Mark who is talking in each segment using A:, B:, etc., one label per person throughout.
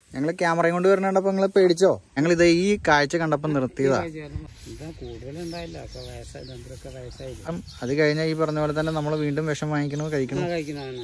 A: ഞങ്ങൾ ക്യാമറയും കൊണ്ട് വരണപ്പോ നിങ്ങൾ പേടിച്ചോ ഞങ്ങൾ ഇത് ഈ കാഴ്ച കണ്ടപ്പോൾ നിർത്തിയതാ
B: എന്താ കൂടുതലുണ്ടായില്ല ഒക്കെ വയസ്സായി രണ്ടൊക്കെ വയസ്സായില്ല
A: അപ്പം അത് കഴിഞ്ഞാൽ ഈ പറഞ്ഞ പോലെ തന്നെ നമ്മൾ വീണ്ടും വിഷം വാങ്ങിക്കണോ കഴിക്കണോ
B: കഴിക്കുന്നതാണ്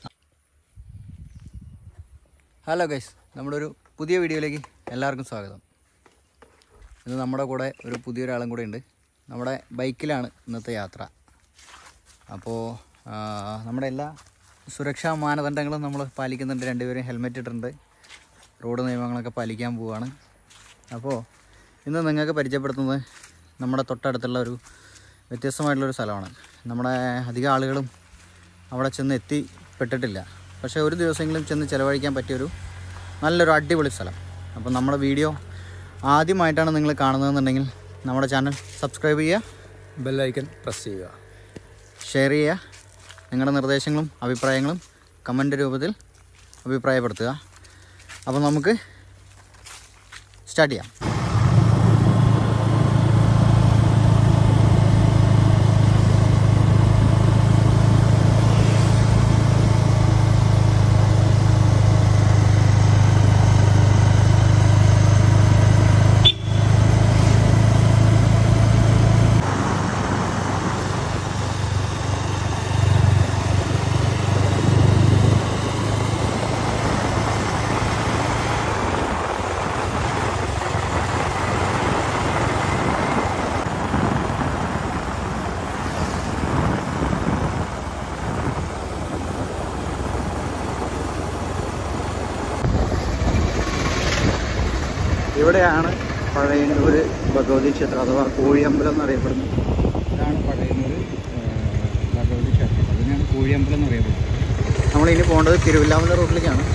A: ഹലോ ഗൈസ് നമ്മുടെ ഒരു പുതിയ വീഡിയോയിലേക്ക് എല്ലാവർക്കും സ്വാഗതം ഇന്ന് നമ്മുടെ കൂടെ ഒരു പുതിയൊരാളും കൂടെ ഉണ്ട് നമ്മുടെ ബൈക്കിലാണ് ഇന്നത്തെ യാത്ര അപ്പോൾ ആ, നമ്മുടെ എല്ലാ സുരക്ഷാ മാനദണ്ഡങ്ങളും നമ്മൾ പാലിക്കുന്നുണ്ട് രണ്ടുപേരും ഹെൽമെറ്റ് ഇട്ടിട്ടുണ്ട് റോഡ് നിയമങ്ങളൊക്കെ പാലിക്കാൻ പോവുകയാണ് അപ്പോൾ ഇന്ന് നിങ്ങൾക്ക് പരിചയപ്പെടുത്തുന്നത് നമ്മുടെ തൊട്ടടുത്തുള്ള ഒരു വ്യത്യസ്തമായിട്ടുള്ളൊരു സ്ഥലമാണ് നമ്മുടെ അധികം ആളുകളും അവിടെ ചെന്ന് എത്തിപ്പെട്ടിട്ടില്ല പക്ഷേ ഒരു ദിവസമെങ്കിലും ചെന്ന് ചിലവഴിക്കാൻ പറ്റിയൊരു നല്ലൊരു അടിപൊളി സ്ഥലം അപ്പോൾ നമ്മുടെ വീഡിയോ ആദ്യമായിട്ടാണ് നിങ്ങൾ കാണുന്നതെന്നുണ്ടെങ്കിൽ നമ്മുടെ ചാനൽ സബ്സ്ക്രൈബ് ചെയ്യുക
C: ബെല്ലൈക്കൻ പ്രസ് ചെയ്യുക
A: ഷെയർ ചെയ്യുക നിങ്ങളുടെ നിർദ്ദേശങ്ങളും അഭിപ്രായങ്ങളും കമൻ്റ് രൂപത്തിൽ അഭിപ്രായപ്പെടുത്തുക അപ്പോൾ നമുക്ക് സ്റ്റാർട്ട് ചെയ്യാം ഇവിടെയാണ് പഴയന്നൂർ ഭഗവതി ക്ഷേത്രം അഥവാ കോഴിയമ്പലം എന്നറിയപ്പെടുന്നത് ഇതാണ് പഴയന്നൂർ ഭഗവതി ക്ഷേത്രം അതിനാണ് കോഴിയമ്പലം എന്നറിയപ്പെടുന്നത് നമ്മളിനി പോകേണ്ടത് തിരുവില്ലാമല റോഡിലേക്കാണ്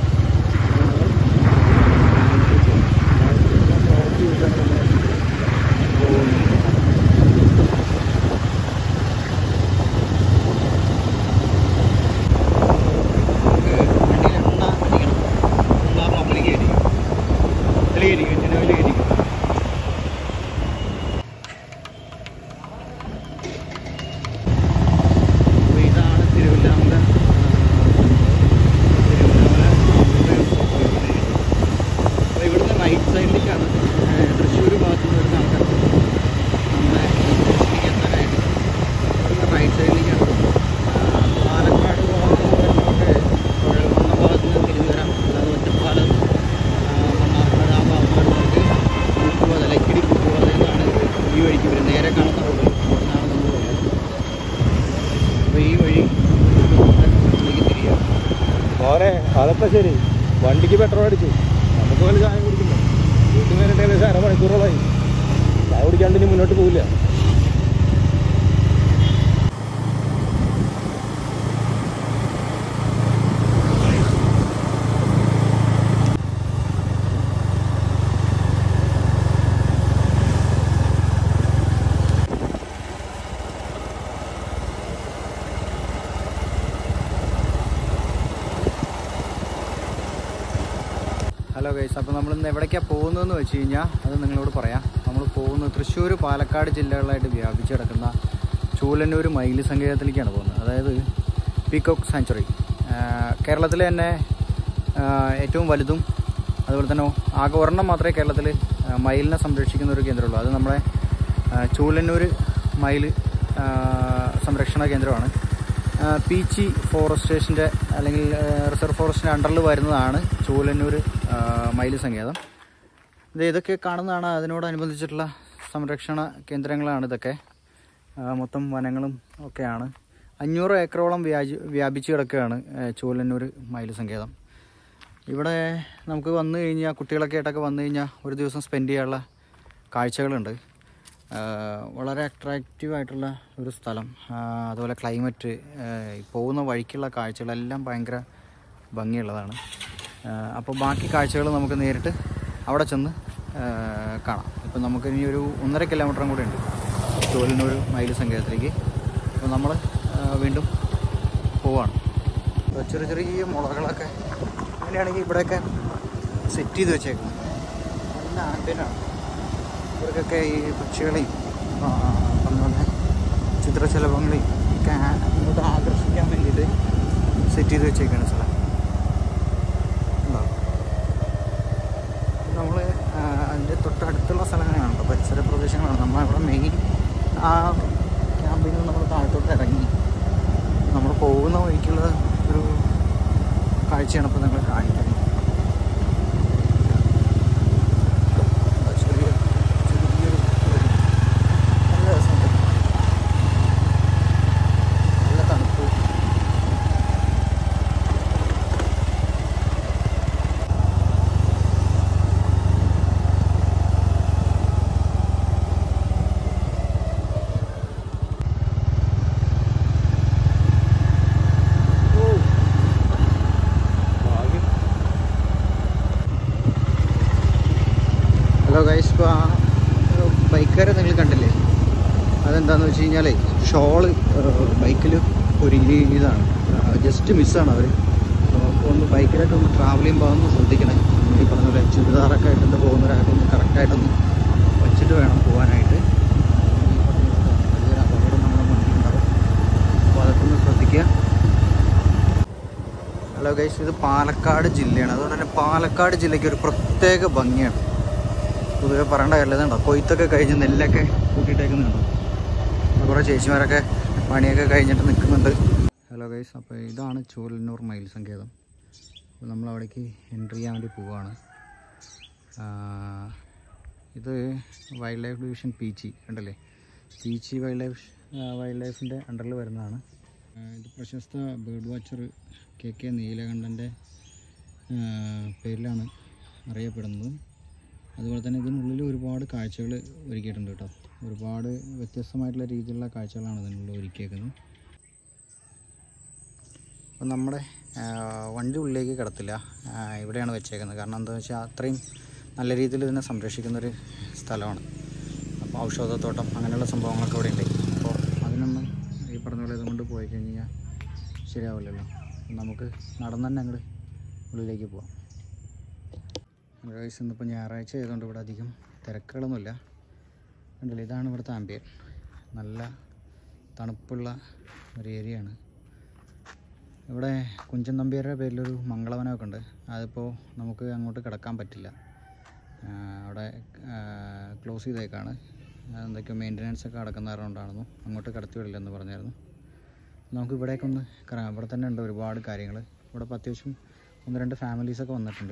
A: അപ്പോൾ ഇതാണ് തിരുവല്ലാമല അപ്പോൾ ഇവിടുന്ന് റൈറ്റ് സൈഡിലേക്കാണ് തൃശ്ശൂർ ഭാഗത്ത് നിന്ന് വരുന്ന ആൾക്കാർ നമ്മുടെ സ്റ്റേഷനിലേക്ക് എത്താനായിട്ട് ഇവിടുന്ന് റൈറ്റ് സൈഡിലേക്കാണ് ആ, പാലക്കാട് ഭാഗത്ത് നിന്ന് വരുന്നവർക്ക് കുഴൽമണ്ണ ഭാഗത്ത് നിന്ന് തിരിഞ്ഞു വരാം അല്ലാതെ ഒറ്റപ്പാലം ആ, മണ്ണാർക്കാട് ആ ഭാഗത്ത് വരുന്നവർക്ക് കുറുക്കുപാത ലക്കിടി കുറുക്കുപാത എന്നാണ് ഈ വഴിക്ക് വരും നേരെ കാണുന്ന റോഡ് ഇവിടുന്നാണ് നമ്മൾ പോകുന്നത് അപ്പോൾ ഈ വഴി ഇതിലേക്ക് തിരിയാം
C: മോനെ അതൊക്കെ ശരി വണ്ടിക്ക് പെട്രോൾ അടിച്ചു നമുക്ക് വല്ല ചായ കുടിക്കുന്നു വീട്ടിൽ നേരിട്ട് ഏകദേശം അരമണിക്കൂറോളായി ചായ കുടിക്കാണ്ട് ഇനി മുന്നോട്ട് പോവില്ല
A: ഹലോ ഗൈസ് അപ്പോൾ നമ്മൾ ഇന്ന് എവിടേക്കാണ് പോകുന്നതെന്ന് വെച്ച് കഴിഞ്ഞാൽ അത് നിങ്ങളോട് പറയാം നമ്മൾ പോകുന്നത് തൃശ്ശൂർ പാലക്കാട് ജില്ലകളിലായിട്ട് വ്യാപിച്ച് കിടക്കുന്ന ചൂലന്നൂർ മയില് സങ്കേതത്തിലേക്കാണ് പോകുന്നത് അതായത് പീകോക്ക് സാങ്ച്വറി കേരളത്തിലെ തന്നെ ആ, ഏറ്റവും വലുതും അതുപോലെ തന്നെ ആകെ ഒരെണ്ണം മാത്രമേ കേരളത്തിൽ മയിലിനെ സംരക്ഷിക്കുന്ന ഒരു കേന്ദ്രമുള്ളൂ അത് നമ്മുടെ ആ, ചൂലന്നൂർ മയിൽ ആ, സംരക്ഷണ കേന്ദ്രമാണ് ആ, പീച്ചി ഫോറസ്റ്റ് സ്റ്റേഷൻ്റെ അല്ലെങ്കിൽ ആ, റിസർവ് ഫോറസ്റ്റിൻ്റെ അണ്ടറിൽ വരുന്നതാണ് ചൂലന്നൂർ ആ, മയിൽ സങ്കേതം ഇത് ഇതൊക്കെ കാണുന്നതാണ് അതിനോടനുബന്ധിച്ചിട്ടുള്ള സംരക്ഷണ കേന്ദ്രങ്ങളാണ് ഇതൊക്കെ ആ, മൊത്തം വനങ്ങളും ഒക്കെയാണ് അഞ്ഞൂറ് ഏക്കറോളം വ്യാജി വ്യാപിച്ച് കിടക്കുകയാണ് ആ, ചൂലന്നൂർ മയിൽ സങ്കേതം ഇവിടെ നമുക്ക് വന്നു കഴിഞ്ഞാൽ കുട്ടികളൊക്കെ ആയിട്ടൊക്കെ വന്നു കഴിഞ്ഞാൽ ഒരു ദിവസം സ്പെൻഡ് ചെയ്യാനുള്ള കാഴ്ചകളുണ്ട് ആ, വളരെ അട്രാക്റ്റീവ് ആയിട്ടുള്ള ഒരു സ്ഥലം ആ, അതുപോലെ ക്ലൈമറ്റ് പോകുന്ന വഴിക്കുള്ള കാഴ്ചകളെല്ലാം ഭയങ്കര ഭംഗിയുള്ളതാണ് അപ്പോൾ ബാക്കി കാഴ്ചകൾ നമുക്ക് നേരിട്ട് അവിടെ ചെന്ന് ആ, കാണാം ഇപ്പം നമുക്ക് ഇനി ഒരു ഒന്നര കിലോമീറ്ററും കൂടെ ഉണ്ട് ചോലിനൂർ മയിൽ സങ്കേതത്തിലേക്ക് അപ്പോൾ നമ്മൾ വീണ്ടും പോവാണ് അപ്പോൾ ചെറിയ ചെറിയ മുളകളൊക്കെ അങ്ങനെയാണെങ്കിൽ ഇവിടെയൊക്കെ സെറ്റ് ചെയ്ത് വെച്ചേക്കുന്നത് നല്ല ആംബിയനാണ് ഇവർക്കൊക്കെ ഈ പക്ഷികളെയും ആ, പറഞ്ഞ പോലെ ചിത്രശലഭങ്ങളെയും ഒക്കെ ആ- ഇങ്ങോട്ട് ആകർഷിക്കാൻ വേണ്ടിയിട്ട് സെറ്റ് ചെയ്ത് വെച്ചേക്കാണ് സ്ഥലം ഉണ്ടോ ആ ക്യാമ്പിൽ നിന്ന് നമ്മൾ താഴത്തോട്ട് ഇറങ്ങി നമ്മൾ പോകുന്ന വഴിക്കുള്ള ഒരു കാഴ്ചയാണ് ഇപ്പോൾ നിങ്ങൾ കാണിക്കുന്നത് ചെറിയ ചെറിയൊരു ഒരു നല്ല രസമുണ്ട് നല്ല തണുപ്പ് ഹലോ ഗൈസ് ഇപ്പോൾ ആ ബൈക്കുകാരെ നിങ്ങൾ കണ്ടില്ലേ അതെന്താന്ന് വെച്ച് കഴിഞ്ഞാലേ ഷോള് ബൈക്കിൽ ഒരുങ്ങിയതാണ് ജസ്റ്റ് മിസ്സാണ് അവർ അപ്പോൾ ഒന്ന് ബൈക്കിലായിട്ട് ഒന്ന് ട്രാവൽ ചെയ്യുമ്പോൾ അതൊന്ന് ശ്രദ്ധിക്കണേ ഈ പറഞ്ഞ പോലെ ചുരിദാറൊക്കെ ആയിട്ടൊന്ന് പോകുന്നവരായിട്ടൊന്ന് കറക്റ്റായിട്ടൊന്ന് വെച്ചിട്ട് വേണം പോകാനായിട്ട് ഈ പറഞ്ഞ പോലെ വലിയൊരു അപകടം നമ്മുടെ മുന്നിൽ ഉണ്ടാവും അപ്പോൾ അതൊക്കെ ഒന്ന് ശ്രദ്ധിക്കുക ഹലോ ഗൈസ് ഇത് പാലക്കാട് ജില്ലയാണ് അതുകൊണ്ട് തന്നെ പാലക്കാട് ജില്ലയ്ക്ക് ഒരു പ്രത്യേക ഭംഗിയാണ് പൊതുവെ പറയേണ്ട കാര്യമുണ്ടോ കൊയ്ത്തൊക്കെ കഴിഞ്ഞ് നെല്ലൊക്കെ കൂട്ടിയിട്ടേക്കുന്നുണ്ടോ കുറേ ചേച്ചിമാരൊക്കെ പണിയൊക്കെ കഴിഞ്ഞിട്ട് നിൽക്കുന്നുണ്ട് ഹലോ ഗൈസ് അപ്പോൾ ഇതാണ് ചൂലന്നൂർ മയിൽ സങ്കേതം അപ്പോൾ നമ്മൾ അവിടേക്ക് എൻട്രി ചെയ്യാൻ വേണ്ടി പോവുകയാണ് ആ, ഇത് വൈൽഡ് ലൈഫ് ഡിവിഷൻ പീച്ചി കണ്ടല്ലേ പീച്ചി വൈൽഡ് ലൈഫ് വൈൽഡ് ലൈഫിൻ്റെ അണ്ടറിൽ വരുന്നതാണ് ആ, ഇത് പ്രശസ്ത ബേർഡ് വാച്ചർ കെ കെ നീലകണ്ഠൻ്റെ പേരിലാണ് അറിയപ്പെടുന്നത് അതുപോലെ തന്നെ ഇതിനുള്ളിൽ ഒരുപാട് കാഴ്ചകൾ ഒരുക്കിയിട്ടുണ്ട് കേട്ടോ ഒരുപാട് വ്യത്യസ്തമായിട്ടുള്ള രീതിയിലുള്ള കാഴ്ചകളാണ് ഇതിനുള്ളിൽ ഒരുക്കിയേക്കുന്നത് അപ്പം നമ്മുടെ ആ, വണ്ടി ഉള്ളിലേക്ക് കിടത്തില്ല ആ, ഇവിടെയാണ് വെച്ചേക്കുന്നത് കാരണം എന്താണെന്ന് വെച്ചാൽ അത്രയും നല്ല രീതിയിൽ ഇതിനെ സംരക്ഷിക്കുന്നൊരു സ്ഥലമാണ് അപ്പോൾ ഔഷധത്തോട്ടം അങ്ങനെയുള്ള സംഭവങ്ങളൊക്കെ ഇവിടെ ഉണ്ട് അപ്പോൾ അതിനൊന്നും ഈ പറഞ്ഞ പോലെ ഇതുകൊണ്ട് പോയി കഴിഞ്ഞ് കഴിഞ്ഞാൽ ശരിയാവില്ലല്ലോ നമുക്ക് നടന്ന് തന്നെ അങ്ങോട്ട് ഉള്ളിലേക്ക് പോവാം ഗൈസ് ഇന്നിപ്പോൾ ഞായറാഴ്ച ആയതുകൊണ്ട് ഇവിടെ അധികം തിരക്കുകളൊന്നുമില്ല കണ്ടില്ല ഇതാണ് ഇവിടുത്തെ ആംബിയൻ നല്ല തണുപ്പുള്ള ഒരു ഏരിയയാണ് ഇവിടെ കുഞ്ചൻ നമ്പ്യാരുടെ പേരിലൊരു മംഗളവനമൊക്കെ ഉണ്ട് അതിപ്പോൾ നമുക്ക് അങ്ങോട്ട് കിടക്കാൻ പറ്റില്ല ആ, അവിടെ ക്ലോസ് ചെയ്തേക്കാണ് എന്തൊക്കെയോ മെയിൻ്റനൻസ് ഒക്കെ നടക്കുന്ന കാരണം കൊണ്ടാണെന്നു അങ്ങോട്ട് കടത്തി വിടില്ലെന്ന് പറഞ്ഞായിരുന്നു നമുക്ക് ഇവിടേക്ക് ഒന്ന് കറങ്ങാം ഇവിടെ തന്നെ ഉണ്ട് ഒരുപാട് കാര്യങ്ങൾ ഇവിടെ ഇപ്പോൾ അത്യാവശ്യം ഒന്ന് രണ്ട് ഫാമിലീസൊക്കെ വന്നിട്ടുണ്ട്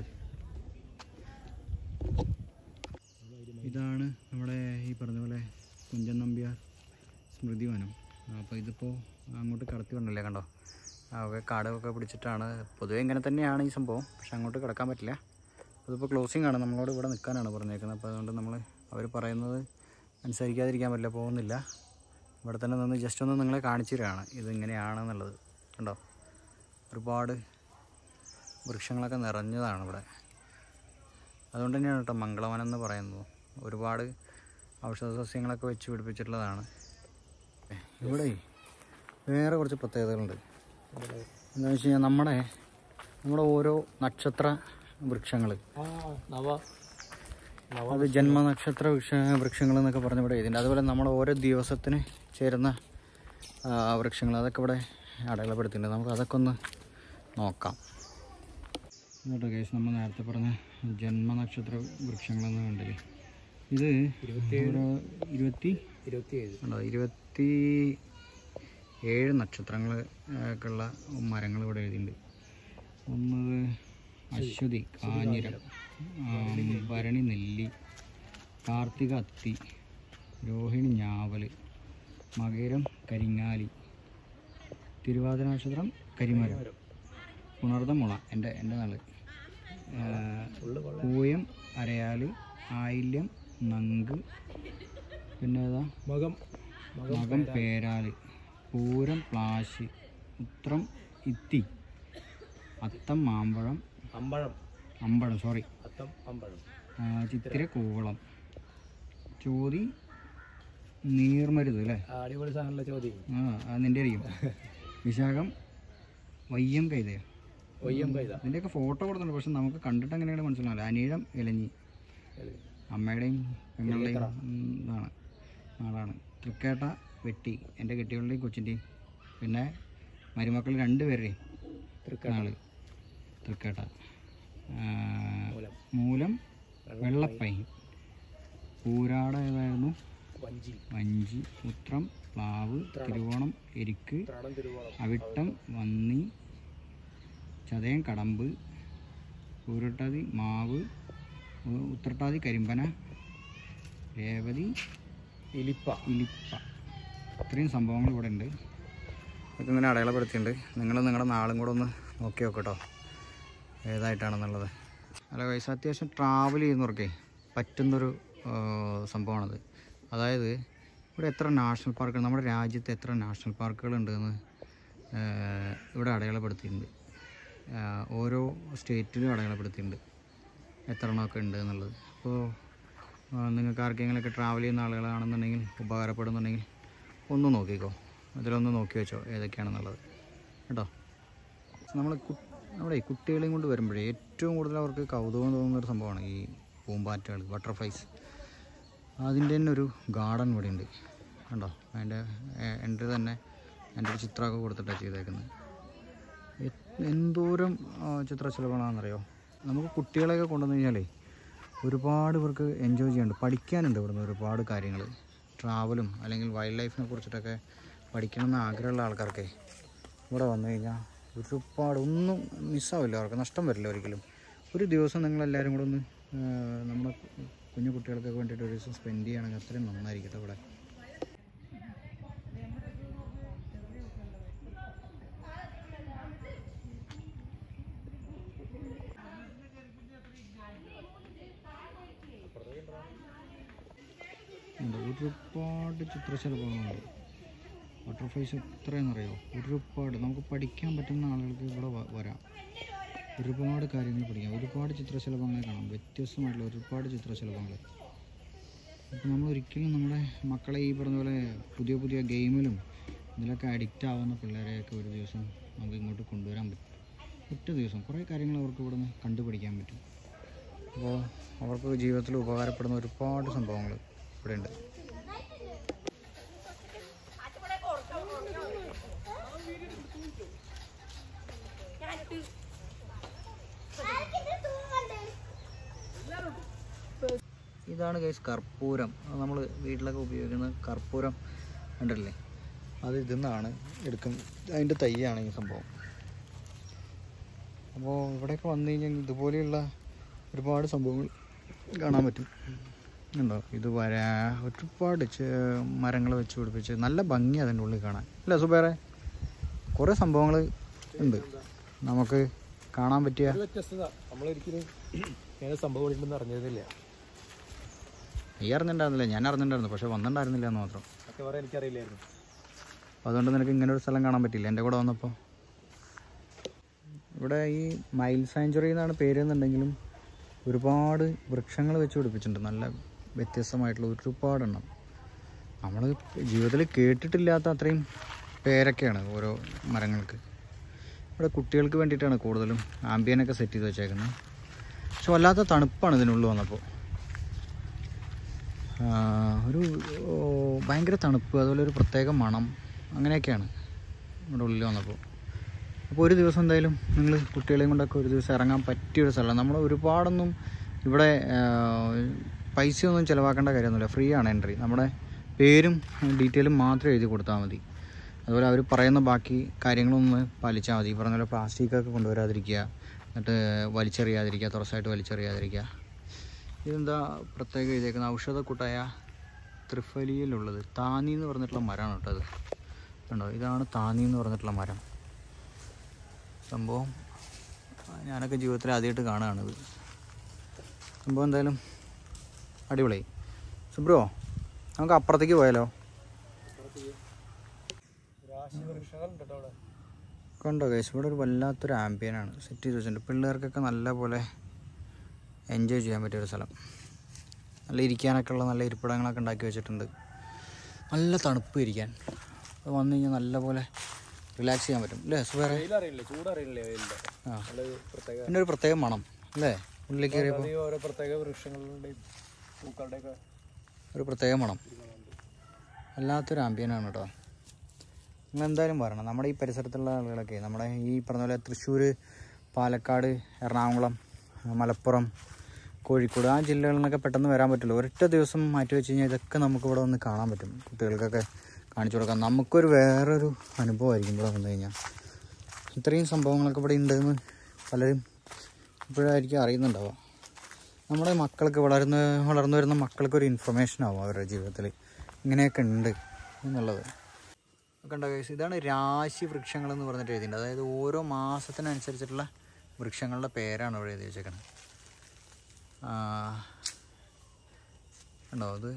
A: ഇതാണ് നമ്മുടെ ഈ പറഞ്ഞ പോലെ കുഞ്ചൻ നമ്പ്യാർ സ്മൃതി വനം അപ്പോൾ ഇതിപ്പോൾ അങ്ങോട്ട് കടത്തി വന്നില്ലേ കണ്ടോ ഒക്കെ കാടൊക്കെ പിടിച്ചിട്ടാണ് പൊതുവേ ഇങ്ങനെ തന്നെയാണ് ഈ സംഭവം പക്ഷെ അങ്ങോട്ട് കിടക്കാൻ പറ്റില്ല അതിപ്പോൾ ക്ലോസിംഗ് ആണ് നമ്മളോട് ഇവിടെ നിൽക്കാനാണ് പറഞ്ഞേക്കുന്നത് അപ്പോൾ അതുകൊണ്ട് നമ്മൾ അവർ പറയുന്നത് അനുസരിക്കാതിരിക്കാൻ പറ്റില്ല പോകുന്നില്ല ഇവിടെ തന്നെ നിന്ന് ജസ്റ്റ് ഒന്ന് നിങ്ങളെ കാണിച്ചു തരികയാണ് ഇതിങ്ങനെയാണെന്നുള്ളത് കണ്ടോ ഒരുപാട് വൃക്ഷങ്ങളൊക്കെ നിറഞ്ഞതാണ് ഇവിടെ അതുകൊണ്ട് തന്നെയാണ് കേട്ടോ മംഗളവനം എന്ന് പറയുന്നത് ഒരുപാട് ഔഷധ സസ്യങ്ങളൊക്കെ വെച്ച് പിടിപ്പിച്ചിട്ടുള്ളതാണ് ഇവിടെ വേറെ കുറച്ച് പ്രത്യേകതകളുണ്ട് എന്താണെന്ന് വെച്ച് കഴിഞ്ഞാൽ നമ്മുടെ നമ്മുടെ ഓരോ നക്ഷത്ര വൃക്ഷങ്ങൾ
C: ആ നവ
A: അത് ജന്മനക്ഷത്ര വൃക്ഷ വൃക്ഷങ്ങൾ എന്നൊക്കെ പറഞ്ഞ ഇവിടെ എഴുതിയിട്ടുണ്ട് അതുപോലെ നമ്മുടെ ഓരോ ദിവസത്തിന് ചേരുന്ന ആ, വൃക്ഷങ്ങൾ അതൊക്കെ ഇവിടെ അടയാളപ്പെടുത്തിയിട്ടുണ്ട് നമുക്ക് അതൊക്കെ ഒന്ന് നോക്കാം എന്നിട്ട് കേസ് നമ്മൾ നേരത്തെ പറഞ്ഞ ജന്മനക്ഷത്ര വൃക്ഷങ്ങളെന്ന് കണ്ടില്ലേ ഇത് ഓരോ ഇരുപത്തി
C: ഇരുപത്തിയേഴ്
A: ഉണ്ടോ ഇരുപത്തി ഏഴ് നക്ഷത്രങ്ങൾ ഒക്കെ ഉള്ള മരങ്ങൾ ഇവിടെ എഴുതിയിട്ടുണ്ട് ഒന്ന് അശ്വതി കാഞ്ഞിരം ആം, ഭരണി നെല്ലി കാർത്തിക അത്തി രോഹിണി ഞാവല് മകരം കരിങ്ങാലി തിരുവാതിര നക്ഷത്രം കരിമരം പുണർത മുള എൻ്റെ എൻ്റെ നാള് പൂയം അരയാല് ആയില്യം നങ്ക് പിന്നെ ഏതാ
C: മകം
A: മകം പേരാല് പൂരം പ്ലാശ് ഉത്രം ഇത്തി അത്തം മാമ്പഴം
C: അമ്പഴം
A: അമ്പഴം സോറി
C: അത്തം അമ്പഴം
A: ചിത്തിര കൂവളം ചോതി നീർമരുത് അല്ലേ
C: ആ, അടിപൊളി സാധനമുള്ള ചോദ്യം
A: ആ അത് നിൻ്റെ ആയിരിക്കും വിശാഖം വയ്യം കൈതയോ
C: ഒയ്യം കൈത
A: ഇതിൻ്റെയൊക്കെ ഫോട്ടോ കൊടുത്തിട്ടുണ്ട് പക്ഷെ നമുക്ക് കണ്ടിട്ട് എങ്ങനെയാണ് മനസ്സിലാവില്ല അനീഴം ഇലഞ്ഞി അമ്മയുടെയും പെങ്ങളുടെയും ഉം, ഇതാണ് നാളാണ് തൃക്കേട്ട വെട്ടി എൻ്റെ കെട്ടികളുടെയും കൊച്ചിൻ്റെയും പിന്നെ മരുമക്കൾ രണ്ടുപേരുടെയും നാള് തൃക്കേട്ട ആ, മൂലം വെള്ളപ്പൈൻ പൂരാട ഏതായിരുന്നു
C: വഞ്ചി
A: വഞ്ചി ഉത്രം പ്ലാവ് തിരുവോണം എരിക്ക്
C: ഉത്രാടം തിരുവോണം
A: അവിട്ടം വന്നി ചതയം കടമ്പ് ഊരുട്ടാതി മാവ് ഉ- ഉത്രട്ടാതി കരിമ്പന രേവതി
C: ഇലിപ്പ
A: ഇലിപ്പ ഇത്രയും സംഭവങ്ങൾ ഇവിടെ ഉണ്ട് ഇതൊക്കെ ഇങ്ങനെ അടയാളപ്പെടുത്തിയിട്ടുണ്ട് നിങ്ങൾ നിങ്ങളുടെ നാളും കൂടെ ഒന്ന് നോക്കി നോക്കട്ടോ ഏതായിട്ടാണെന്നുള്ളത് അല്ല വയസ്സ് അത്യാവശ്യം ട്രാവൽ ചെയ്യുന്നവർക്കേ പറ്റുന്നൊരു ആ, സംഭവമാണത് അതായത് ഇവിടെ എത്ര നാഷണൽ പാർക്കുകൾ നമ്മുടെ രാജ്യത്ത് എത്ര നാഷണൽ പാർക്കുകളുണ്ട് എന്ന് ആ, ഇവിടെ അടയാളപ്പെടുത്തിയിട്ടുണ്ട് ആ, ഓരോ സ്റ്റേറ്റിലും അടയാളപ്പെടുത്തിയിട്ടുണ്ട് എത്ര എണ്ണമൊക്കെ ഉണ്ട് എന്നുള്ളത് അപ്പോൾ നിങ്ങൾക്ക് ആർക്കെങ്കിലുമൊക്കെ ട്രാവൽ ചെയ്യുന്ന ആളുകളാണെന്നുണ്ടെങ്കിൽ ഉപകാരപ്പെടുന്നുണ്ടെങ്കിൽ ഒന്ന് നോക്കിക്കോ അതിലൊന്ന് നോക്കി വെച്ചോ ഏതൊക്കെയാണെന്നുള്ളത് കേട്ടോ നമ്മൾ നമ്മുടെ ഈ കുട്ടികളെയും കൊണ്ട് വരുമ്പോഴേ ഏറ്റവും കൂടുതൽ അവർക്ക് കൗതുകം തോന്നുന്ന ഒരു സംഭവമാണ് ഈ പൂമ്പാറ്റകൾ ബട്ടർഫ്ലൈസ് അതിൻ്റെ തന്നെ ഒരു ഗാർഡൻ ഇവിടെ ഉണ്ട് കണ്ടോ അതിൻ്റെ എൻ്റെ തന്നെ എൻ്റെ ഒരു ചിത്രമൊക്കെ കൊടുത്തിട്ടാണ് ചെയ്തേക്കുന്നത് എ- എന്തോരം ആ, ചിത്രശലഭമാണെന്നറിയോ നമുക്ക് കുട്ടികളെയൊക്കെ കൊണ്ടുവന്നു കഴിഞ്ഞാലേ ഒരുപാട് പേർക്ക് എൻജോയ് ചെയ്യാനുണ്ട് പഠിക്കാനുണ്ട് ഇവിടുന്ന് ഒരുപാട് കാര്യങ്ങൾ ട്രാവലും അല്ലെങ്കിൽ വൈൽഡ് ലൈഫിനെ കുറിച്ചിട്ടൊക്കെ പഠിക്കണമെന്ന് ആഗ്രഹമുള്ള ആൾക്കാർക്കേ ഇവിടെ വന്നു കഴിഞ്ഞാൽ ഒരുപാട് ഒന്നും മിസ്സാവില്ല അവർക്ക് നഷ്ടം വരില്ല ഒരിക്കലും ഒരു ദിവസം നിങ്ങളെല്ലാവരും കൂടെ ഒന്ന് ആ, നമ്മുടെ കുഞ്ഞു കുട്ടികൾക്കൊക്കെ വേണ്ടിയിട്ട് ഒരു ദിവസം സ്പെൻഡ് ചെയ്യുകയാണെങ്കിൽ അത്രയും നന്നായിരിക്കട്ടെ ഇവിടെ ഉണ്ട്. ഒരുപാട് ചിത്രശലഭങ്ങളുണ്ട് ബട്ടർഫ്ലൈസ് എത്രയെന്നറിയോ ഒരുപാട് നമുക്ക് പഠിക്കാൻ പറ്റുന്ന ആളുകൾക്ക് ഇവിടെ വ- വരാം ഒരുപാട് കാര്യങ്ങൾ പഠിക്കാം ഒരുപാട് ചിത്രശലഭങ്ങളെ കാണാം വ്യത്യസ്തമായിട്ടുള്ള ഒരുപാട് ചിത്രശലഭങ്ങൾ അപ്പോൾ നമ്മൾ ഒരിക്കലും നമ്മുടെ മക്കളെ ഈ പറഞ്ഞ പോലെ പുതിയ പുതിയ ഗെയിമിലും ഇതിലൊക്കെ അഡിക്റ്റ് ആവുന്ന പിള്ളേരെയൊക്കെ ഒരു ദിവസം നമുക്ക് ഇങ്ങോട്ട് കൊണ്ടുവരാൻ പറ്റും ഒറ്റ ദിവസം കുറേ കാര്യങ്ങൾ അവർക്ക് ഇവിടെ നിന്ന് കണ്ടുപിടിക്കാൻ പറ്റും അപ്പോൾ അവർക്ക് ജീവിതത്തിൽ ഉപകാരപ്പെടുന്ന ഒരുപാട് സംഭവങ്ങൾ ഇവിടെ ഉണ്ട് ഇതാണ് കേസ് കർപ്പൂരം നമ്മൾ വീട്ടിലൊക്കെ ഉപയോഗിക്കുന്ന കർപ്പൂരം ഉണ്ടല്ലേ അത് ഇതിൽ നിന്നാണ് എടുക്കുന്നത് അതിൻ്റെ തൈയാണ് ഈ സംഭവം അപ്പോൾ ഇവിടെയൊക്കെ വന്നു കഴിഞ്ഞാൽ ഇതുപോലെയുള്ള ഒരുപാട് സംഭവങ്ങൾ കാണാൻ പറ്റും ഉണ്ടോ ഇത് വരാ ഒരുപാട് മരങ്ങൾ വെച്ച് പിടിപ്പിച്ച് നല്ല ഭംഗി അതിൻ്റെ ഉള്ളിൽ കാണാൻ അല്ല സുബേറെ കുറേ സംഭവങ്ങൾ ഉണ്ട് നമുക്ക് കാണാൻ പറ്റിയ
C: ഒരു വ്യത്യസ്തത നമ്മളൊരിക്കലും ഇങ്ങനെ സംഭവം ഉണ്ടെന്ന് അറിഞ്ഞിരുന്നില്ല
A: നീ അറിഞ്ഞിട്ടുണ്ടായിരുന്നില്ല ഞാൻ അറിഞ്ഞിട്ടുണ്ടായിരുന്നു പക്ഷെ വന്നിട്ടുണ്ടായിരുന്നില്ല എന്ന് മാത്രം
C: ഒക്കെ പറയാൻ എനിക്കറിയില്ലായിരുന്നു
A: അപ്പോൾ അതുകൊണ്ട് നിനക്ക് ഇങ്ങനെ ഒരു സ്ഥലം കാണാൻ പറ്റില്ല എൻ്റെ കൂടെ വന്നപ്പോൾ ഇവിടെ ഈ മൈൽ സാഞ്ചുറി എന്നാണ് പേര് എന്നുണ്ടെങ്കിലും ഒരുപാട് വൃക്ഷങ്ങൾ വെച്ച് പിടിപ്പിച്ചിട്ടുണ്ട് നല്ല വ്യത്യസ്തമായിട്ടുള്ള ഒരുപാടെണ്ണം നമ്മൾ ജീവിതത്തിൽ കേട്ടിട്ടില്ലാത്ത അത്രയും പേരൊക്കെയാണ് ഓരോ മരങ്ങൾക്ക് ഇവിടെ കുട്ടികൾക്ക് വേണ്ടിയിട്ടാണ് കൂടുതലും ആംബിയനൊക്കെ സെറ്റ് ചെയ്ത് വെച്ചേക്കുന്നത് പക്ഷെ വല്ലാത്ത തണുപ്പാണ് ഇതിനുള്ളിൽ വന്നപ്പോൾ ആ, ഒരു ഓ, ഭയങ്കര തണുപ്പ് അതുപോലെ ഒരു പ്രത്യേക മണം അങ്ങനെയൊക്കെയാണ് ഇവിടെ ഉള്ളിൽ വന്നപ്പോൾ അപ്പോൾ ഒരു ദിവസം എന്തായാലും നിങ്ങൾ കുട്ടികളെയും കൊണ്ടൊക്കെ ഒരു ദിവസം ഇറങ്ങാൻ പറ്റിയൊരു സ്ഥലമാണ് നമ്മൾ ഒരുപാടൊന്നും ഇവിടെ ആ, പൈസയൊന്നും ചിലവാക്കേണ്ട കാര്യമൊന്നുമില്ല ഫ്രീ ആണ് എൻട്രി നമ്മുടെ പേരും ഡീറ്റെയിലും മാത്രം എഴുതി കൊടുത്താൽ മതി അതുപോലെ അവർ പറയുന്ന ബാക്കി കാര്യങ്ങളൊന്ന് പാലിച്ചാൽ മതി ഈ പറഞ്ഞ പോലെ പ്ലാസ്റ്റിക്കൊക്കെ കൊണ്ടുവരാതിരിക്കുക എന്നിട്ട് വലിച്ചെറിയാതിരിക്കുക തുറസായിട്ട് വലിച്ചെറിയാതിരിക്കുക ഇതെന്താ പ്രത്യേകം എഴുതിയേക്കുന്ന ഔഷധക്കൂട്ടായ ത്രിഫലിയിലുള്ളത് താനി എന്ന് പറഞ്ഞിട്ടുള്ള മരമാണ് കേട്ടോ അത് കണ്ടോ ഇതാണ് താനി എന്ന് പറഞ്ഞിട്ടുള്ള മരം സംഭവം ഞാനൊക്കെ ജീവിതത്തിൽ ആദ്യമായിട്ട് കാണുകയാണിത് സംഭവം എന്തായാലും അടിപൊളി സുബ്രോ നമുക്ക് അപ്പുറത്തേക്ക് പോയാലോ
C: രാശി വൃക്ഷങ്ങളുണ്ട് കേട്ടോ അവിടെ
A: കണ്ടോ കേസ് ഇവിടെ ഒരു വല്ലാത്തൊരു ആംബിയനാണ് സെറ്റ് ചെയ്ത് വെച്ചിട്ടുണ്ട് പിള്ളേർക്കൊക്കെ നല്ല പോലെ എൻജോയ് ചെയ്യാൻ പറ്റിയ ഒരു സ്ഥലം നല്ല ഇരിക്കാനൊക്കെ ഉള്ള നല്ല ഇരിപ്പിടങ്ങളൊക്കെ ഉണ്ടാക്കി വെച്ചിട്ടുണ്ട് നല്ല തണുപ്പ് ഇരിക്കാൻ അത് വന്നു കഴിഞ്ഞാൽ നല്ല പോലെ റിലാക്സ് ചെയ്യാൻ പറ്റും അല്ലേ സുഖേറെ
C: വെയിലറിയില്ലേ ചൂടറിയില്ലേ വെയിലിന്റെ
A: ആ
C: നല്ല പ്രത്യേക
A: പിന്നെ ഒരു പ്രത്യേക മണം അല്ലേ ഉള്ളിൽ കയറിയപ്പോൾ
C: അത് ഈ ഓരോ പ്രത്യേക വൃക്ഷങ്ങളുടെയും പൂക്കളുടെയൊക്കെ
A: ഒരു പ്രത്യേക മണം വല്ലാത്തൊരു ആംബിയനാണ് കേട്ടോ നിങ്ങൾ എന്തായാലും വരണം നമ്മുടെ ഈ പരിസരത്തുള്ള ആളുകളൊക്കെ നമ്മുടെ ഈ പറഞ്ഞ പോലെ തൃശ്ശൂർ പാലക്കാട് എറണാകുളം മലപ്പുറം കോഴിക്കോട് ആ ജില്ലകളിൽ നിന്നൊക്കെ പെട്ടെന്ന് വരാൻ പറ്റില്ല ഒരൊറ്റ ദിവസം മാറ്റി വെച്ച് കഴിഞ്ഞാൽ ഇതൊക്കെ നമുക്ക് ഇവിടെ വന്ന് കാണാൻ പറ്റും കുട്ടികൾക്കൊക്കെ കാണിച്ചു കൊടുക്കാം നമുക്കൊരു വേറൊരു അനുഭവമായിരിക്കും ഇവിടെ വന്നു കഴിഞ്ഞാൽ ഇത്രയും സംഭവങ്ങളൊക്കെ ഇവിടെ ഉണ്ടെന്ന് പലരും ഇപ്പോഴായിരിക്കും അറിയുന്നുണ്ടാവുക നമ്മുടെ മക്കൾക്ക് വളർന്ന് വളർന്നു വരുന്ന മക്കൾക്കൊരു ഇൻഫർമേഷൻ ആവും അവരുടെ ജീവിതത്തിൽ ഇങ്ങനെയൊക്കെ ഉണ്ട് എന്നുള്ളത് കണ്ട കേസ് ഇതാണ് രാശി വൃക്ഷങ്ങൾ എന്ന് പറഞ്ഞിട്ട് എഴുതിയിട്ടുണ്ട് അതായത് ഓരോ മാസത്തിനനുസരിച്ചിട്ടുള്ള വൃക്ഷങ്ങളുടെ പേരാണ് ഇവിടെ എഴുതി വെച്ചേക്കുന്നത് ആ, കണ്ടോ അത്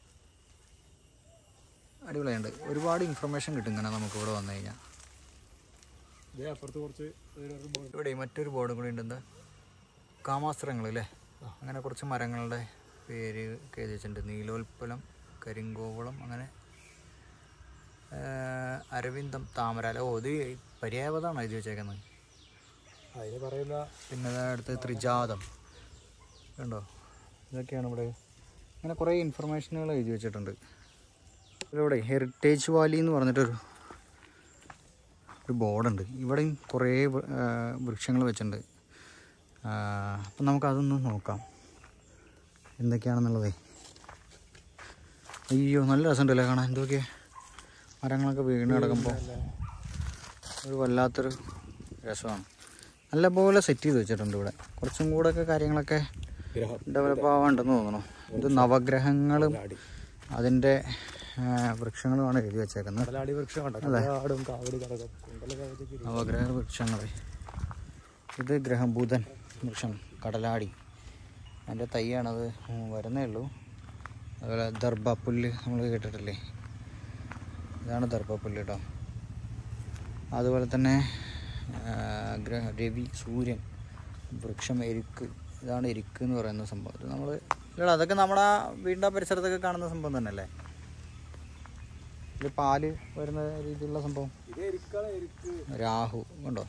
A: അടിപൊളിയുണ്ട് ഒരുപാട് ഇൻഫർമേഷൻ കിട്ടും ഇങ്ങനെ നമുക്ക് ഇവിടെ വന്നു കഴിഞ്ഞാൽ
C: ഇതേ അപ്പുറത്ത് കുറച്ച് വേറൊരു ബോർഡ്.
A: ഇവിടെ മറ്റൊരു ബോർഡും കൂടി ഉണ്ട് എന്താ കാമാസ്ത്രങ്ങൾ അല്ലേ അങ്ങനെ കുറച്ച് മരങ്ങളുടെ പേര് ഒക്കെ എഴുതി വെച്ചിട്ടുണ്ട് നീലോൽപ്പലം കരിങ്കോവളം അങ്ങനെ ആ, അരവിന്ദം താമര അല്ല ഓ ഇത് പര്യായപദമാണ് എഴുതി വെച്ചേക്കുന്നത്
C: അതിന് പറയുന്ന
A: പിന്നെ ദാ അടുത്ത് ത്രിജാതം കണ്ടോ ഇതൊക്കെയാണ് ഇവിടെ അങ്ങനെ കുറേ ഇൻഫർമേഷനുകൾ എഴുതി വെച്ചിട്ടുണ്ട് ഇവിടെ ഹെറിറ്റേജ് വാലി എന്ന് പറഞ്ഞിട്ടൊരു ഒരു ബോർഡുണ്ട് ഇവിടെയും കുറേ വൃക്ഷങ്ങൾ വെച്ചിട്ടുണ്ട് അപ്പം നമുക്കതൊന്ന് നോക്കാം എന്തൊക്കെയാണെന്നുള്ളതേ അയ്യോ നല്ല രസമുണ്ടല്ലേ കാണാൻ എന്തൊക്കെയാ മരങ്ങളൊക്കെ വീണ് കിടക്കുമ്പോൾ ഒരു വല്ലാത്തൊരു രസമാണ് നല്ലപോലെ സെറ്റ് ചെയ്ത് വെച്ചിട്ടുണ്ട് ഇവിടെ കുറച്ചും കൂടെ ഒക്കെ കാര്യങ്ങളൊക്കെ
C: ഗ്രഹം
A: ഡെവലപ്പ് ആവാണ്ടെന്ന് തോന്നുന്നു ഇത് നവഗ്രഹങ്ങളും അതിൻ്റെ വൃക്ഷങ്ങളുമാണ് എഴുതി വെച്ചേക്കുന്നത്
C: കടലാടി വൃക്ഷം കണ്ടോ കടലാടും കാവടി കടകം കുണ്ടലൊക്കെ വെച്ചിട്ട്
A: നവഗ്രഹ വൃക്ഷങ്ങൾ ഇത് ഗ്രഹം ബുധൻ വൃക്ഷം കടലാടി അതിൻ്റെ തൈയാണത് വരുന്നേ ഉള്ളൂ അതുപോലെ ദർഭപ്പുല്ല് നമ്മൾ കേട്ടിട്ടില്ലേ ഇതാണ് ദർഭപ്പുല്ല് കേട്ടോ അതുപോലെ തന്നെ ആ, ഗ്രഹ രവി സൂര്യൻ വൃക്ഷം എരുക്ക് ഇതാണ് എരുക്ക് എന്ന് പറയുന്ന സംഭവം ഇത് നമ്മൾ ഇല്ല അതൊക്കെ നമ്മുടെ വീടിൻ്റെ പരിസരത്തൊക്കെ കാണുന്ന സംഭവം തന്നെയല്ലേ ഇത് പാല് വരുന്ന രീതിയിലുള്ള സംഭവം
C: ഇത് എരിക്കാണ് എരിക്ക്
A: രാഹു കണ്ടോ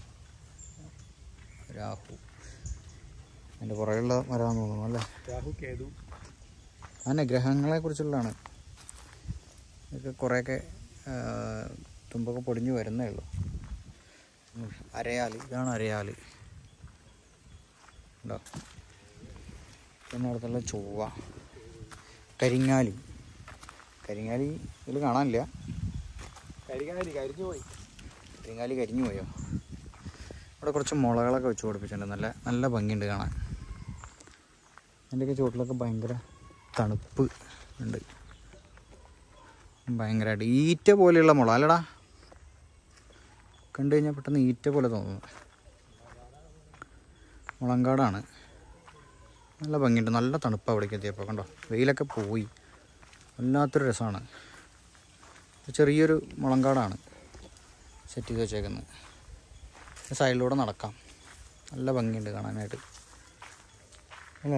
A: രാഹു അതിൻ്റെ പുറകിലുള്ള മരമാണെന്ന് തോന്നുന്നു അല്ലേ
C: രാഹു കേതു
A: അങ്ങനെ ഗ്രഹങ്ങളെ കുറിച്ചുള്ളതാണ് ഇതൊക്കെ കുറേയൊക്കെ ആ, തുമ്പൊക്കെ പൊടിഞ്ഞു വരുന്നേ ഉള്ളൂ ഉം, അരയാല് ഇതാണ് അരയാല് ഉണ്ടോ പിന്നെ അടുത്തുള്ള ചൊവ്വ കരിങ്ങാലി കരിങ്ങാലി ഇതിൽ കാണാനില്ല
C: കരിക്കാനി കരിഞ്ഞു പോയി
A: കരിങ്ങാലി കരിഞ്ഞു പോയോ ഇവിടെ കുറച്ച് മുളകളൊക്കെ വെച്ച് പിടിപ്പിച്ചിട്ടുണ്ട് നല്ല നല്ല ഭംഗിയുണ്ട് കാണാൻ അതിൻ്റെയൊക്കെ ചുവട്ടിലൊക്കെ ഭയങ്കര തണുപ്പ് ഉണ്ട് ഭയങ്കരമായിട്ട് ഈറ്റ പോലെയുള്ള മുള അല്ലടാ കണ്ടു കഴിഞ്ഞാൽ പെട്ടെന്ന് ഈറ്റ പോലെ തോന്നുന്നു മുളങ്കാടാണ് നല്ല ഭംഗിയുണ്ട് നല്ല തണുപ്പാണ് അവിടേക്ക് എത്തിയപ്പോൾ കണ്ടോ വെയിലൊക്കെ പോയി വല്ലാത്തൊരു രസമാണ് ഇത് ചെറിയൊരു മുളങ്കാടാണ് സെറ്റ് ചെയ്ത് വെച്ചേക്കുന്നത് സൈഡിലൂടെ നടക്കാം നല്ല ഭംഗിയുണ്ട് കാണാനായിട്ട് അല്ലേ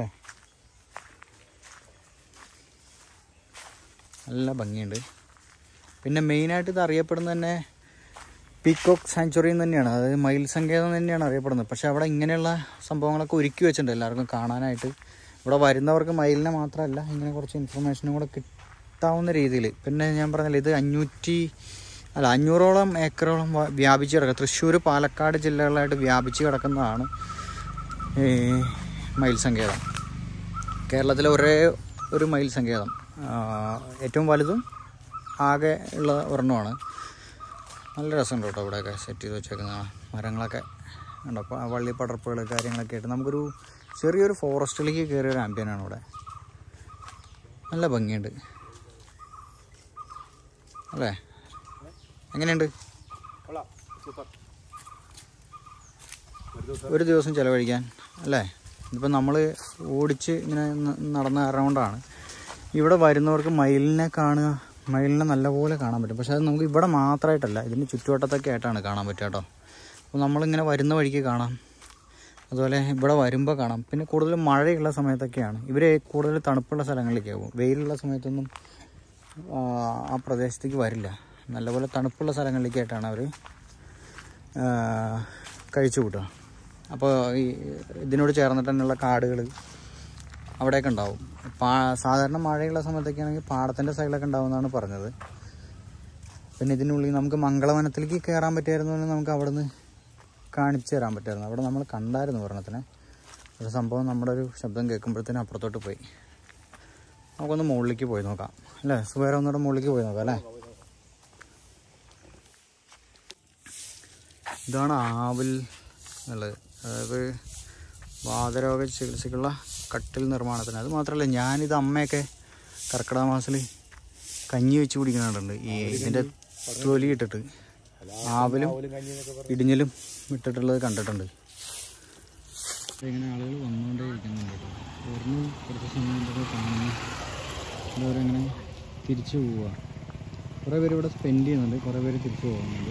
A: നല്ല ഭംഗിയുണ്ട് പിന്നെ മെയിനായിട്ട് ഇത് അറിയപ്പെടുന്നത് തന്നെ പീക്കോക്ക് സാങ്ച്വറി എന്ന് തന്നെയാണ് അതായത് മയിൽ സങ്കേതം തന്നെയാണ് അറിയപ്പെടുന്നത് പക്ഷേ അവിടെ ഇങ്ങനെയുള്ള സംഭവങ്ങളൊക്കെ ഒരുക്കി വെച്ചിട്ടുണ്ട് എല്ലാവർക്കും കാണാനായിട്ട് ഇവിടെ വരുന്നവർക്ക് മയിലിനെ മാത്രമല്ല ഇങ്ങനെ കുറച്ച് ഇൻഫർമേഷനും കൂടെ കിട്ടാവുന്ന രീതിയിൽ പിന്നെ ഞാൻ പറഞ്ഞില്ല ഇത് അഞ്ഞൂറ്റി അല്ല അഞ്ഞൂറോളം ഏക്കറോളം വ- വ്യാപിച്ച് കിടക്കുക തൃശ്ശൂർ പാലക്കാട് ജില്ലകളായിട്ട് വ്യാപിച്ച് കിടക്കുന്നതാണ് ഈ മയിൽ സങ്കേതം കേരളത്തിലെ ഒരേ ഒരു മയിൽ സങ്കേതം ആ, ഏറ്റവും വലുതും ആകെ ഉള്ള ഒരെണ്ണമാണ് നല്ല രസമുണ്ട് കേട്ടോ ഇവിടെയൊക്കെ സെറ്റ് ചെയ്ത് വെച്ചേക്കുന്ന മരങ്ങളൊക്കെ ഉണ്ടോ അപ്പോൾ വള്ളി പടർപ്പുകൾ കാര്യങ്ങളൊക്കെ ആയിട്ട് നമുക്കൊരു ചെറിയൊരു ഫോറസ്റ്റിലേക്ക് കയറിയ ഒരു ആംബിയനാണ് ഇവിടെ നല്ല ഭംഗിയുണ്ട് അല്ലേ എങ്ങനെയുണ്ട്
C: കൊള്ളാം സൂപ്പർ ഒരു ദിവസം
A: ഒരു ദിവസം ചിലവഴിക്കാൻ അല്ലേ ഇപ്പം നമ്മൾ ഓടിച്ച് ഇങ്ങനെ ന- നടന്ന കാരണം കൊണ്ടാണ് ഇവിടെ വരുന്നവർക്ക് മയിലിനെ കാണുക മയിലിനെ നല്ലപോലെ കാണാൻ പറ്റും പക്ഷെ അത് നമുക്ക് ഇവിടെ മാത്രമായിട്ടല്ല ഇതിന് ചുറ്റുവട്ടത്തൊക്കെ ആയിട്ടാണ് കാണാൻ പറ്റുക കേട്ടോ അപ്പോൾ നമ്മളിങ്ങനെ വരുന്ന വഴിക്ക് കാണാം അതുപോലെ ഇവിടെ വരുമ്പോൾ കാണാം പിന്നെ കൂടുതൽ മഴയുള്ള സമയത്തൊക്കെയാണ് ഇവർ കൂടുതൽ തണുപ്പുള്ള സ്ഥലങ്ങളിലേക്ക് പോകും വെയിലുള്ള സമയത്തൊന്നും ആ, ആ പ്രദേശത്തേക്ക് വരില്ല നല്ലപോലെ തണുപ്പുള്ള സ്ഥലങ്ങളിലേക്കായിട്ടാണ് അവർ കഴിച്ചു കൂട്ടുക അപ്പോൾ ഈ ഇതിനോട് ചേർന്നിട്ട് തന്നെയുള്ള കാടുകൾ അവിടെയൊക്കെ ഉണ്ടാവും പാ സാധാരണ മഴയുള്ള സമയത്തൊക്കെ ആണെങ്കിൽ പാടത്തിൻ്റെ സൈഡിലൊക്കെ ഉണ്ടാവുമെന്നാണ് പറഞ്ഞത് പിന്നെ ഇതിനുള്ളിൽ നമുക്ക് മംഗളവനത്തിലേക്ക് കയറാൻ പറ്റിയായിരുന്നു എന്ന് നമുക്ക് അവിടെ നിന്ന് കാണിച്ചു തരാൻ പറ്റുമായിരുന്നു അവിടെ നമ്മൾ കണ്ടായിരുന്നു ഒരെണ്ണത്തിനെ ഒരു സംഭവം നമ്മുടെ ഒരു ശബ്ദം കേൾക്കുമ്പോഴത്തേനും അപ്പുറത്തോട്ട് പോയി നമുക്കൊന്ന് മുകളിലേക്ക് പോയി നോക്കാം അല്ലേ സുബേര ഒന്നുകൂടെ മുകളിലേക്ക് പോയി നോക്കാം അല്ലേ ഇതാണ് ആവിൽ എന്നുള്ളത് അതായത് വാതരോഗ ചികിത്സയ്ക്കുള്ള കട്ടിൽ നിർമ്മാണത്തിന് അത് മാത്രമല്ല ഞാനിത് അമ്മയൊക്കെ കർക്കിടക മാസത്തിൽ കഞ്ഞി വെച്ച് കുടിക്കുന്നുണ്ട് ഈ ഇതിൻ്റെ തൊലി ഇട്ടിട്ട് ആവലും ഇടിഞ്ഞലും ഇട്ടിട്ടുള്ളത് കണ്ടിട്ടുണ്ട് ഇങ്ങനെ ആളുകൾ വന്നുകൊണ്ടേ ഇരിക്കുന്നുണ്ട് കേട്ടോ ഓർമ്മ കുറച്ച് സമയം കൊണ്ടൊക്കെ കാണുന്നു ഇവരങ്ങനെ തിരിച്ചു പോവുക കുറേ പേര് ഇവിടെ സ്പെൻഡ് ചെയ്യുന്നുണ്ട് കുറേ പേര് തിരിച്ചു പോകുന്നുണ്ട്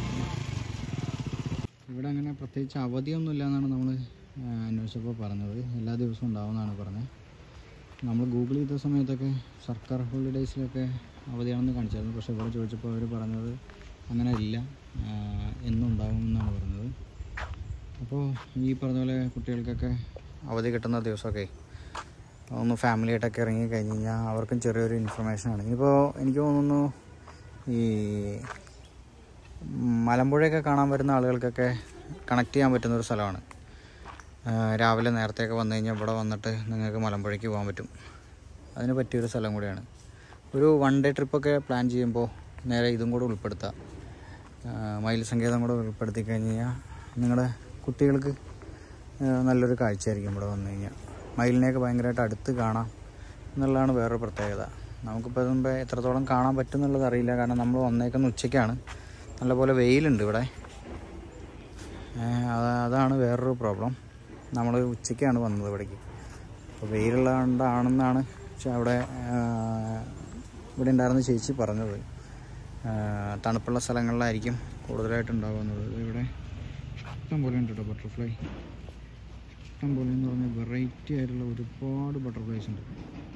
A: ഇവിടെ അങ്ങനെ പ്രത്യേകിച്ച് അവധിയൊന്നുമില്ല എന്നാണ് നമ്മൾ അന്വേഷിച്ചപ്പോൾ പറഞ്ഞത് എല്ലാ ദിവസവും ഉണ്ടാവുമെന്നാണ് പറഞ്ഞത് നമ്മൾ ഗൂഗിൾ ചെയ്ത സമയത്തൊക്കെ സർക്കാർ ഹോളിഡേയ്സിലൊക്കെ അവധിയാണെന്ന് കാണിച്ചായിരുന്നു പക്ഷേ ഇവിടെ ചോദിച്ചപ്പോൾ അവർ പറഞ്ഞത് അങ്ങനെ ഇല്ല ആ, എന്നും ഉണ്ടാവും എന്നാണ് പറഞ്ഞത് അപ്പോൾ ഈ പറഞ്ഞ പോലെ കുട്ടികൾക്കൊക്കെ അവധി കിട്ടുന്ന ദിവസമൊക്കെ ഒന്ന് ഫാമിലി ആയിട്ടൊക്കെ ഇറങ്ങി കഴിഞ്ഞ് കഴിഞ്ഞാൽ അവർക്കും ചെറിയൊരു ഇൻഫർമേഷനാണ് ഇനിയിപ്പോൾ എനിക്ക് തോന്നുന്നു ഈ മലമ്പുഴയൊക്കെ കാണാൻ വരുന്ന ആളുകൾക്കൊക്കെ കണക്ട് ചെയ്യാൻ പറ്റുന്ന ഒരു സ്ഥലമാണ് ആ, രാവിലെ നേരത്തെയൊക്കെ വന്നു കഴിഞ്ഞാൽ ഇവിടെ വന്നിട്ട് നിങ്ങൾക്ക് മലമ്പുഴയ്ക്ക് പോകാൻ പറ്റും അതിന് പറ്റിയൊരു സ്ഥലം കൂടിയാണ് ഒരു വൺ ഡേ ട്രിപ്പൊക്കെ പ്ലാൻ ചെയ്യുമ്പോൾ നേരെ ഇതും കൂടെ ഉൾപ്പെടുത്താം ആ, മയിൽ സങ്കേതം കൂടെ ഉൾപ്പെടുത്തി കഴിഞ്ഞ് കഴിഞ്ഞാൽ നിങ്ങളുടെ കുട്ടികൾക്ക് ആ, നല്ലൊരു കാഴ്ചയായിരിക്കും ഇവിടെ വന്നു കഴിഞ്ഞാൽ മയിലിനെയൊക്കെ ഭയങ്കരമായിട്ട് അടുത്ത് കാണാം എന്നുള്ളതാണ് വേറൊരു പ്രത്യേകത നമുക്കിപ്പോൾ മുമ്പേ എത്രത്തോളം കാണാൻ പറ്റും എന്നുള്ളത് അറിയില്ല കാരണം നമ്മൾ വന്നേക്കുന്ന ഉച്ചയ്ക്കാണ് നല്ലപോലെ വെയിലുണ്ട് ഇവിടെ ഏ, അതാ- അതാണ് വേറൊരു പ്രോബ്ലം നമ്മൾ ഉച്ചയ്ക്കാണ് വന്നത് ഇവിടേക്ക് അപ്പോൾ വെയിലുള്ളതുകൊണ്ടാണെന്നാണ് പക്ഷെ അവിടെ ആ, ഇവിടെ ഉണ്ടായിരുന്ന ചേച്ചി പറഞ്ഞത് ആ, തണുപ്പുള്ള സ്ഥലങ്ങളിലായിരിക്കും കൂടുതലായിട്ട് ഉണ്ടാകുന്നത് ഇവിടെ ഇഷ്ടം പോലെ ഉണ്ട് കേട്ടോ ബട്ടർഫ്ലൈ ഇഷ്ടം പോലെ എന്ന് പറഞ്ഞാൽ വെറൈറ്റി ആയിട്ടുള്ള ഒരുപാട് ബട്ടർഫ്ലൈസ് ഉണ്ട്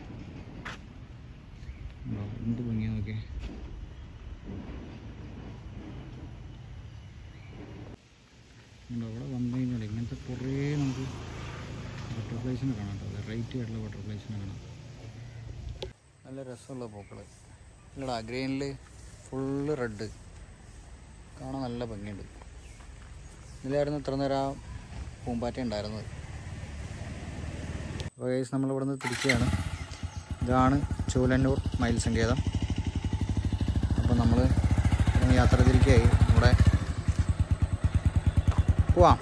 A: ഉണ്ടോ? എന്ത് ഭംഗിയാ നോക്കിയേ ഉണ്ടോ? അവിടെ വന്നു കഴിഞ്ഞാൽ ഇങ്ങനത്തെ കുറേ നമുക്ക് ബട്ടർഫ്ലൈസിനെ കാണാം കേട്ടോ വെറൈറ്റി ആയിട്ടുള്ള ബട്ടർഫ്ലൈസിനെ കാണാം നല്ല രസമുള്ള പൂക്കൾ ഇല്ലടാ ഗ്രീനിൽ ഫുള്ള് റെഡ് കാണാൻ നല്ല ഭംഗിയുണ്ട് ഇതിലായിരുന്നു ഇത്ര നേരം ആ പൂമ്പാറ്റ ഉണ്ടായിരുന്നത് അപ്പോൾ ഗൈസ് നമ്മളിവിടെ നിന്ന് തിരിക്കുകയാണ് ഇതാണ് ചൂലന്നൂർ മയിൽ സങ്കേതം അപ്പോൾ നമ്മൾ യാത്ര തിരിക്കുകയായി നമ്മുടെ പോവാം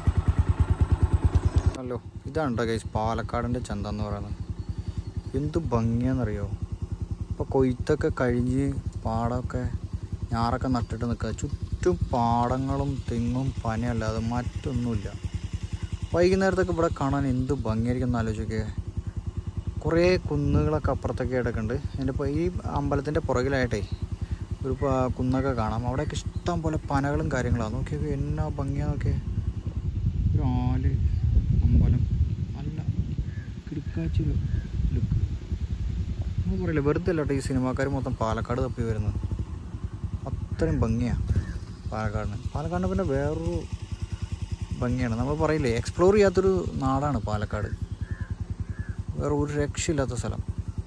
A: ഹലോ ഇതാണ് കേട്ടോ ഗൈസ് പാലക്കാടിൻ്റെ ചന്ത എന്ന് പറയുന്നത് എന്ത് ഭംഗിയാണെന്നറിയോ ഇപ്പോൾ കൊയ്ത്തൊക്കെ കഴിഞ്ഞ് പാടമൊക്കെ ഞാറൊക്കെ നട്ടിട്ട് നിൽക്കുക ചുറ്റും പാടങ്ങളും തെങ്ങും പനയല്ലാതെ മറ്റൊന്നുമില്ല വൈകുന്നേരത്തൊക്കെ ഇവിടെ കാണാൻ എന്ത് ഭംഗിയായിരിക്കും എന്ന് ആലോചിക്കുക കുറേ കുന്നുകളൊക്കെ അപ്പുറത്തൊക്കെ കിടക്കുന്നുണ്ട് എൻ്റെ ഇപ്പോൾ ഈ അമ്പലത്തിൻ്റെ പുറകിലായിട്ടേ ഒരു പ- കുന്നൊക്കെ കാണാം അവിടെയൊക്കെ ഇഷ്ടം പോലെ പനകളും കാര്യങ്ങളാണ് നോക്കിയൊക്കെ എന്നാ ഭംഗിയാ നോക്കിയേ ഒരു ആല് അമ്പലം നല്ല കിടക്കാച്ചി ലുക്ക് നമ്മൾ പറയില്ല വെറുതെ അല്ല കേട്ടോ ഈ സിനിമാക്കാർ മൊത്തം പാലക്കാട് തപ്പി വരുന്നത് അത്രയും ഭംഗിയാണ് പാലക്കാടിന് പാലക്കാടിന് പിന്നെ വേറൊരു ഭംഗിയാണ് നമ്മൾ പറയില്ലേ എക്സ്പ്ലോർ ചെയ്യാത്തൊരു നാടാണ് പാലക്കാട് വേറെ ഒരു രക്ഷയില്ലാത്ത സ്ഥലം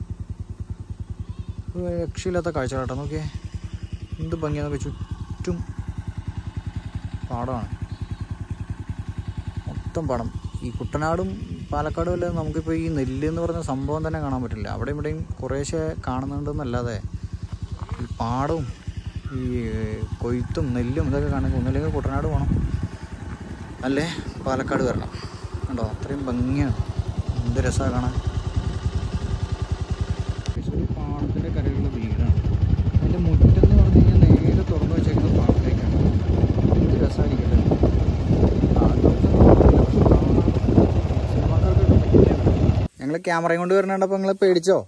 A: ഒരു രക്ഷയില്ലാത്ത കാഴ്ചകളാട്ടോ നോക്കിയേ എന്ത് ഭംഗിയാന്നൊക്കെ ചുറ്റും പാടമാണ് മൊത്തം പാടം ഈ കുട്ടനാടും പാലക്കാടും അല്ല നമുക്കിപ്പോൾ ഈ നെല്ല് എന്ന് പറഞ്ഞ സംഭവം തന്നെ കാണാൻ പറ്റില്ല അവിടെ ഇവിടെയും കുറേശ്ശെ കാണുന്നുണ്ടെന്നല്ലാതെ ഈ പാടവും ഈ കൊയ്ത്തും നെല്ലും ഇതൊക്കെ കാണുമ്പോൾ ഒന്നില്ലെങ്കിൽ കുട്ടനാട് പോകണം അല്ലേ പാലക്കാട് വരണം കണ്ടോ അത്രയും ഭംഗിയാണ് എന്ത് രസമാണ് കാണാൻ ഒരു പാടത്തിൻ്റെ കരയിലുള്ള വീടാണ് അതിൻ്റെ മുറ്റെന്ന് പറഞ്ഞു കഴിഞ്ഞാൽ നേരെ തുറന്നു വെച്ചേക്കുന്ന പാടത്തേക്കാണ് എന്ത് രസമായിരിക്കട്ടെ ഞങ്ങൾ ക്യാമറയും കൊണ്ട് വരണപ്പോൾ നിങ്ങളെ പേടിച്ചോ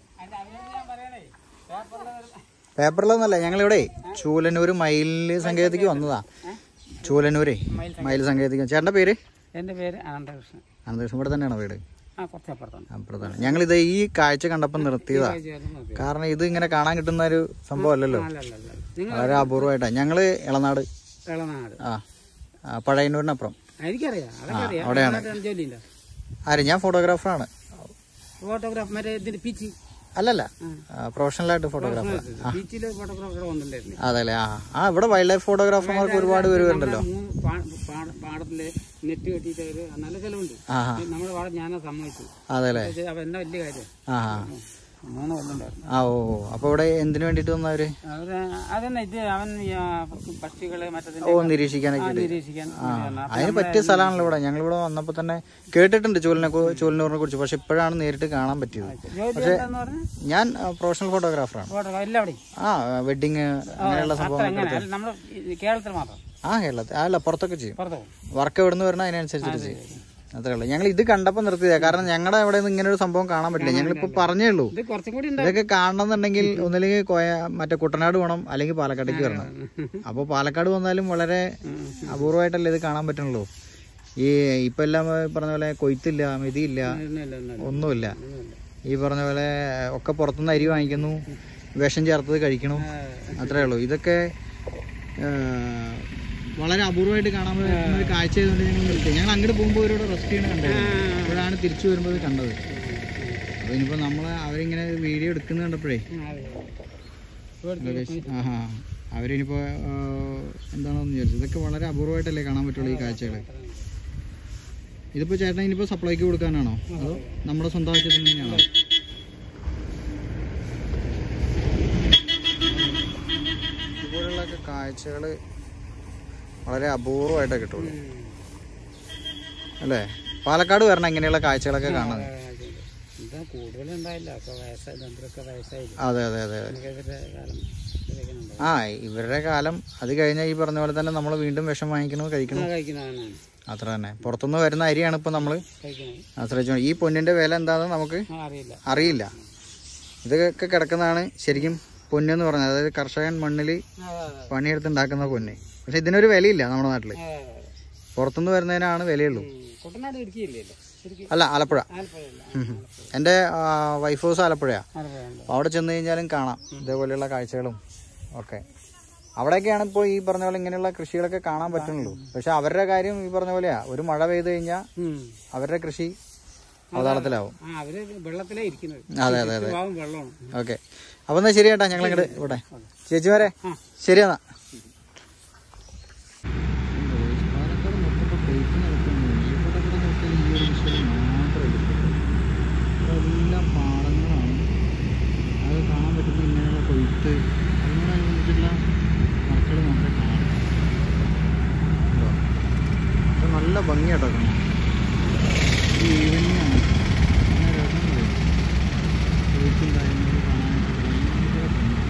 A: പേപ്പറിലൊന്നല്ല ഞങ്ങളിവിടെ ചൂലന്നൂർ മയിൽ സങ്കേതത്തിക്ക് വന്നതാ ചൂലന്നൂരേ മയിൽ സങ്കേതത്തിക്ക് ചേട്ടൻ്റെ പേര്
B: എൻ്റെ പേര് അനന്തകൃഷ്ണൻ
A: അനന്തകൃഷ്ണൻ ഇവിടെ തന്നെയാണോ വീട്
B: ആ കുറച്ച് അപ്പുറത്താണ്
A: അപ്പുറത്താണ് ഞങ്ങളിത് ഈ കാഴ്ച കണ്ടപ്പോൾ നിർത്തിയതാ കാരണം ഇത് ഇങ്ങനെ കാണാൻ കിട്ടുന്ന ഒരു സംഭവം അല്ലല്ലോ
B: അല്ലല്ല നിങ്ങൾ
A: വളരെ അപൂർവമായിട്ടാണ് ഞങ്ങള് ഇളനാട്
B: ഇളനാട്
A: ആ ആ, പഴയന്നൂരിനപ്പുറം
B: എനിക്കറിയാം അതൊക്കെ അറിയാം
A: അവിടെയാണ്.
B: ഇളനാട്ടിലാണ് ജോലിയില്ല
A: ആര് ഞാൻ ഫോട്ടോഗ്രാഫറാണ്
B: ഫോട്ടോഗ്രാഫ് മറ്റേ ഇതിന്റെ പിച്ച്
A: അല്ലല്ല പ്രൊഫഷണലായിട്ട് ഫോട്ടോഗ്രാഫർ
B: ബീച്ചിൽ ഫോട്ടോഗ്രാഫർ വന്നിട്ടുണ്ടായിരുന്നു
A: അതെല്ലേ ആ ആ ഇവിടെ വൈൽഡ് ലൈഫ് ഫോട്ടോഗ്രാഫർമാർക്ക് ഒരുപാട് പേര് വരുന്നുണ്ടല്ലോ
B: മൂന്ന് പാ- പാ- പാടത്തില് നെറ്റ് കെട്ടിയിട്ട് ഒരു നല്ല ചെലവുണ്ട്
A: ആ ആ
B: നമ്മുടെ പാടം ഞാനത് സമ്മതിച്ചു
A: അതെല്ലേ
B: പക്ഷേ അവൻ എന്നാ വലിയ കാര്യം
A: ആ ആ
B: മൂന്ന് കൊല്ലം ഉണ്ടായിരുന്നു
A: ആ ഓ ഓ അപ്പൊ ഇവിടെ എന്തിനു വേണ്ടിട്ട് വന്നവര്
B: അവര് അതന്നെ ഇത് അവൻ ഈ, ആ, പക്ഷികളെ മറ്റേ
A: ഓ നിരീക്ഷിക്കാനൊക്കെ ഇട്ട്.
B: നിരീക്ഷിക്കാൻ
A: ആ
B: വേണ്ടി വന്നതാ.
A: അതിന് പറ്റിയ സ്ഥലമാണല്ലോ ഇവിടെ ഞങ്ങൾ ഇവിടെ വന്നപ്പോ തന്നെ കേട്ടിട്ടുണ്ട് ചൂലിനെ കു- ചൂലിനൂറിനെ കുറിച്ച് പക്ഷെ ഇപ്പോഴാണ് നേരിട്ട് കാണാൻ പറ്റിയത്
B: ജോലി എന്താന്ന് പറഞ്ഞാൽ
A: ഞാൻ പ്രൊഫഷണൽ ഫോട്ടോഗ്രാഫറാണ്
B: ഫോട്ടോ എല്ലാവിടെയും
A: ആ വെഡിങ് അങ്ങനെയുള്ള
B: അത്ര
A: സംഭവങ്ങൾ
B: എങ്ങനെ അല്ല, നമ്മുടെ ഈ കേരളത്തിൽ മാത്രം
A: ആ കേരളത്തിൽ അല്ല പുറത്തൊക്കെ ചെയ്യും
B: പുറത്ത് പോകും
A: വർക്ക് എവിടെ നിന്ന് വരണം അതിനനുസരിച്ചിട്ട് ചെയ്യും അത്രേ ഉള്ളൂ ഞങ്ങൾ ഇത് കണ്ടപ്പോൾ നിർത്തിയതാ കാരണം ഞങ്ങളുടെ അവിടെ നിന്ന് ഇങ്ങനെ ഒരു സംഭവം കാണാൻ പറ്റില്ല ഞങ്ങളിപ്പോ പറഞ്ഞേ ഉള്ളൂ
B: ഇത് കുറച്ചും കൂടി ഉണ്ട്
A: ഇതൊക്കെ കാണണമെന്നുണ്ടെങ്കിൽ ഒന്നില്ലെങ്കിൽ കോയ മറ്റേ കുട്ടനാട് വേണം അല്ലെങ്കിൽ പാലക്കാടേക്ക് വരണം അപ്പോൾ പാലക്കാട് വന്നാലും വളരെ അപൂർവമായിട്ടല്ലേ ഇത് കാണാൻ പറ്റുള്ളൂ ഈ ഇപ്പം എല്ലാം പറഞ്ഞ പോലെ കൊയ്ത്തില്ല മെതിയില്ല
B: ഒന്നുമില്ല ഒന്നുമില്ല
A: ഒന്നുമില്ല
B: ഒന്നുമില്ല
A: ഈ പറഞ്ഞ പോലെ ഒക്കെ പുറത്തുനിന്ന് അരി വാങ്ങിക്കുന്നു വിഷം ചേർത്തത് കഴിക്കണം അത്രേ ഉള്ളൂ ഇതൊക്കെ ആ, വളരെ അപൂർവമായിട്ട് കാണാൻ പറ്റുന്ന ഒരു കാഴ്ച ആയതുകൊണ്ട് ഞങ്ങൾ നിർത്തി ഞങ്ങൾ അങ്ങോട്ട് പോകുമ്പോൾ ഇവരോട് റെസ്റ്റ് ചെയ്യണ കണ്ടത് അപ്പോഴാണ് തിരിച്ചു വരുമ്പോൾ ഇത് കണ്ടത് അപ്പോൾ ഇനിയിപ്പോൾ നമ്മൾ അവരിങ്ങനെ വീഡിയോ എടുക്കുന്നത് കണ്ടപ്പോഴേ
B: ആ, അതെ, അതെ.
A: ആഹാ അവരിനിപ്പോൾ എന്താണെന്ന് വിചാരിച്ചു ഇതൊക്കെ വളരെ അപൂർവമായിട്ടല്ലേ കാണാൻ പറ്റുള്ളൂ ഈ കാഴ്ചകൾ ഇതിപ്പോൾ ചേട്ടൻ ഇനിയിപ്പോൾ സപ്ലൈക്ക് കൊടുക്കാനാണോ അതോ നമ്മുടെ സ്വന്തം ആവശ്യത്തിന് തന്നെയാണോ ഇതുപോലുള്ള കാഴ്ചകൾ വളരെ അപൂർവമായിട്ടേ കിട്ടുള്ളൂ അല്ലേ പാലക്കാട് വരണം ഇങ്ങനെയുള്ള കാഴ്ചകളൊക്കെ കാണാൻ
B: ഇതാ കൂടുതലുണ്ടായില്ല ഒക്കെ വയസ്സായി രണ്ടരൊക്കെ വയസ്സായില്ല
A: അതെ അതെ അതെ
B: നമുക്ക് ഇവരുടെ കാലം ഇതൊക്കെ ഉണ്ടാവും.
A: ആ ഇവരുടെ കാലം അത് കഴിഞ്ഞാൽ ഈ പറഞ്ഞ പോലെ തന്നെ നമ്മൾ വീണ്ടും വിഷം വാങ്ങിക്കണോ കഴിക്കണോ
B: ആ, കഴിക്കുന്നതാണ്
A: അത്ര തന്നെ പുറത്തുനിന്ന് വരുന്ന അരിയാണ് ഇപ്പം നമ്മൾ
B: കഴിക്കുന്നത്
A: ആശ്രയിച്ചു ഈ പൊന്നിൻ്റെ വില എന്താണെന്ന് നമുക്ക്
B: ആ അറിയില്ല
A: അറിയില്ല ഇതൊക്കെ കിടക്കുന്നതാണ് ശരിക്കും പൊന്നെന്ന് പറഞ്ഞത് അതായത് കർഷകൻ മണ്ണിൽ
B: ആ, അതെ, അതെ.
A: പണിയെടുത്തുണ്ടാക്കുന്ന പൊന്ന് പക്ഷെ ഇതിനൊരു വിലയില്ല നമ്മുടെ നാട്ടിൽ
B: ആ, അതെ, അതെ.
A: പുറത്തുനിന്ന് വരുന്നതിനാണ് വിലയുള്ളൂ
B: ഉം. കുട്ടനാട് ഇടുക്കിയില്ലല്ലോ ഇടുക്കി
A: അല്ല ആലപ്പുഴ
B: ആലപ്പുഴയല്ല
A: ഉം ഉം. എൻ്റെ ആ, വൈഫ് ഹൗസ് ആലപ്പുഴയാണ്
B: ആലപ്പുഴയുണ്ട്
A: അപ്പോൾ അവിടെ ചെന്ന് കഴിഞ്ഞാലും കാണാം ഇതേപോലെയുള്ള കാഴ്ചകളും ഒക്കെ അവിടെയൊക്കെയാണ് ഇപ്പോൾ ഈ പറഞ്ഞ പോലെ ഇങ്ങനെയുള്ള കൃഷികളൊക്കെ കാണാൻ പറ്റുന്നുള്ളൂ പക്ഷെ അവരുടെ കാര്യം ഈ പറഞ്ഞ പോലെയാ ഒരു മഴ പെയ്ത് കഴിഞ്ഞാൽ
B: ഉം.
A: അവരുടെ കൃഷി അവതാളത്തിലാവും
B: ആ അവര് വെള്ളത്തിലേ ഇരിക്കുന്നത്
A: അതെ അതെ അതെ
B: ഭാഗം വെള്ളമാണ്
A: ഓക്കെ അപ്പോൾ എന്നാ ശരി ചേട്ടാ ഞങ്ങൾ ഇങ്ങോട്ട് ഇവിടെ ചേച്ചിമാരെ
B: ആ.
A: ശരി എന്നാ എല്ലാം പാടങ്ങളാണ് അത് കാണാൻ പറ്റുന്ന ഇങ്ങനെയുള്ള കൊയ്ത്ത് അതിനോടനുബന്ധിച്ചുള്ള വർക്കുകൾ മാത്രമേ കാണാൻ ഉണ്ടോ? ഇത് നല്ല ഭംഗിയാട്ടോ കാണാൻ ഈ ഈവനിങ്ങാണ് നല്ല രസമുണ്ട് കൊയ്ത്തും കാര്യങ്ങളൊക്കെ കാണാനായിട്ട് ഭയങ്കര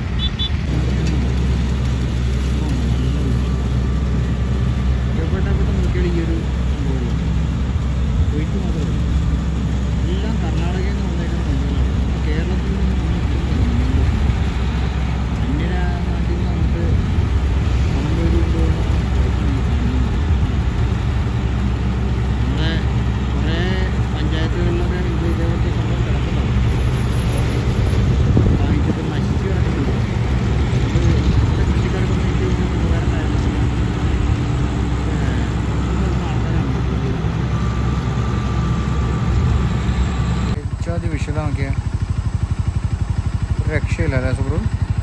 A: ഭംഗി എവിടെ നോക്കിയാൽ ഈ ഒരു സംഭവമുള്ളൂ കൊയ്ത്ത് മാത്രമല്ല എല്ലാം കർണാടകയിൽ നിന്ന് വന്നേക്കുന്ന മഞ്ഞളാണ് നമ്മുടെ കേരളത്തിൽ നിന്ന് വന്നിട്ടുള്ള അന്യനാട്ടിൽ നിന്ന് നമുക്ക് പണം കൊയ്തുകൊണ്ട് നമ്മുടെ കുറേ പഞ്ചായത്തുകളിലൊക്കെ ഇത് ഇതേപോലത്തെ സംഭവം കിടക്കുന്നുണ്ട് വാങ്ങിച്ചിട്ട് നശിച്ച് കിടക്കുന്നുണ്ട് അത് നമ്മുടെ കൃഷിക്കാർക്കൊന്നും എനിക്ക് ഇതിനൊന്നും ഉപകാരമുണ്ടായിരുന്നില്ല ആൾക്കാരാണ് ഏറ്റവും വിഷുത നോക്കിയ ഒരു രക്ഷയില്ല അല്ലേ സുബ്രു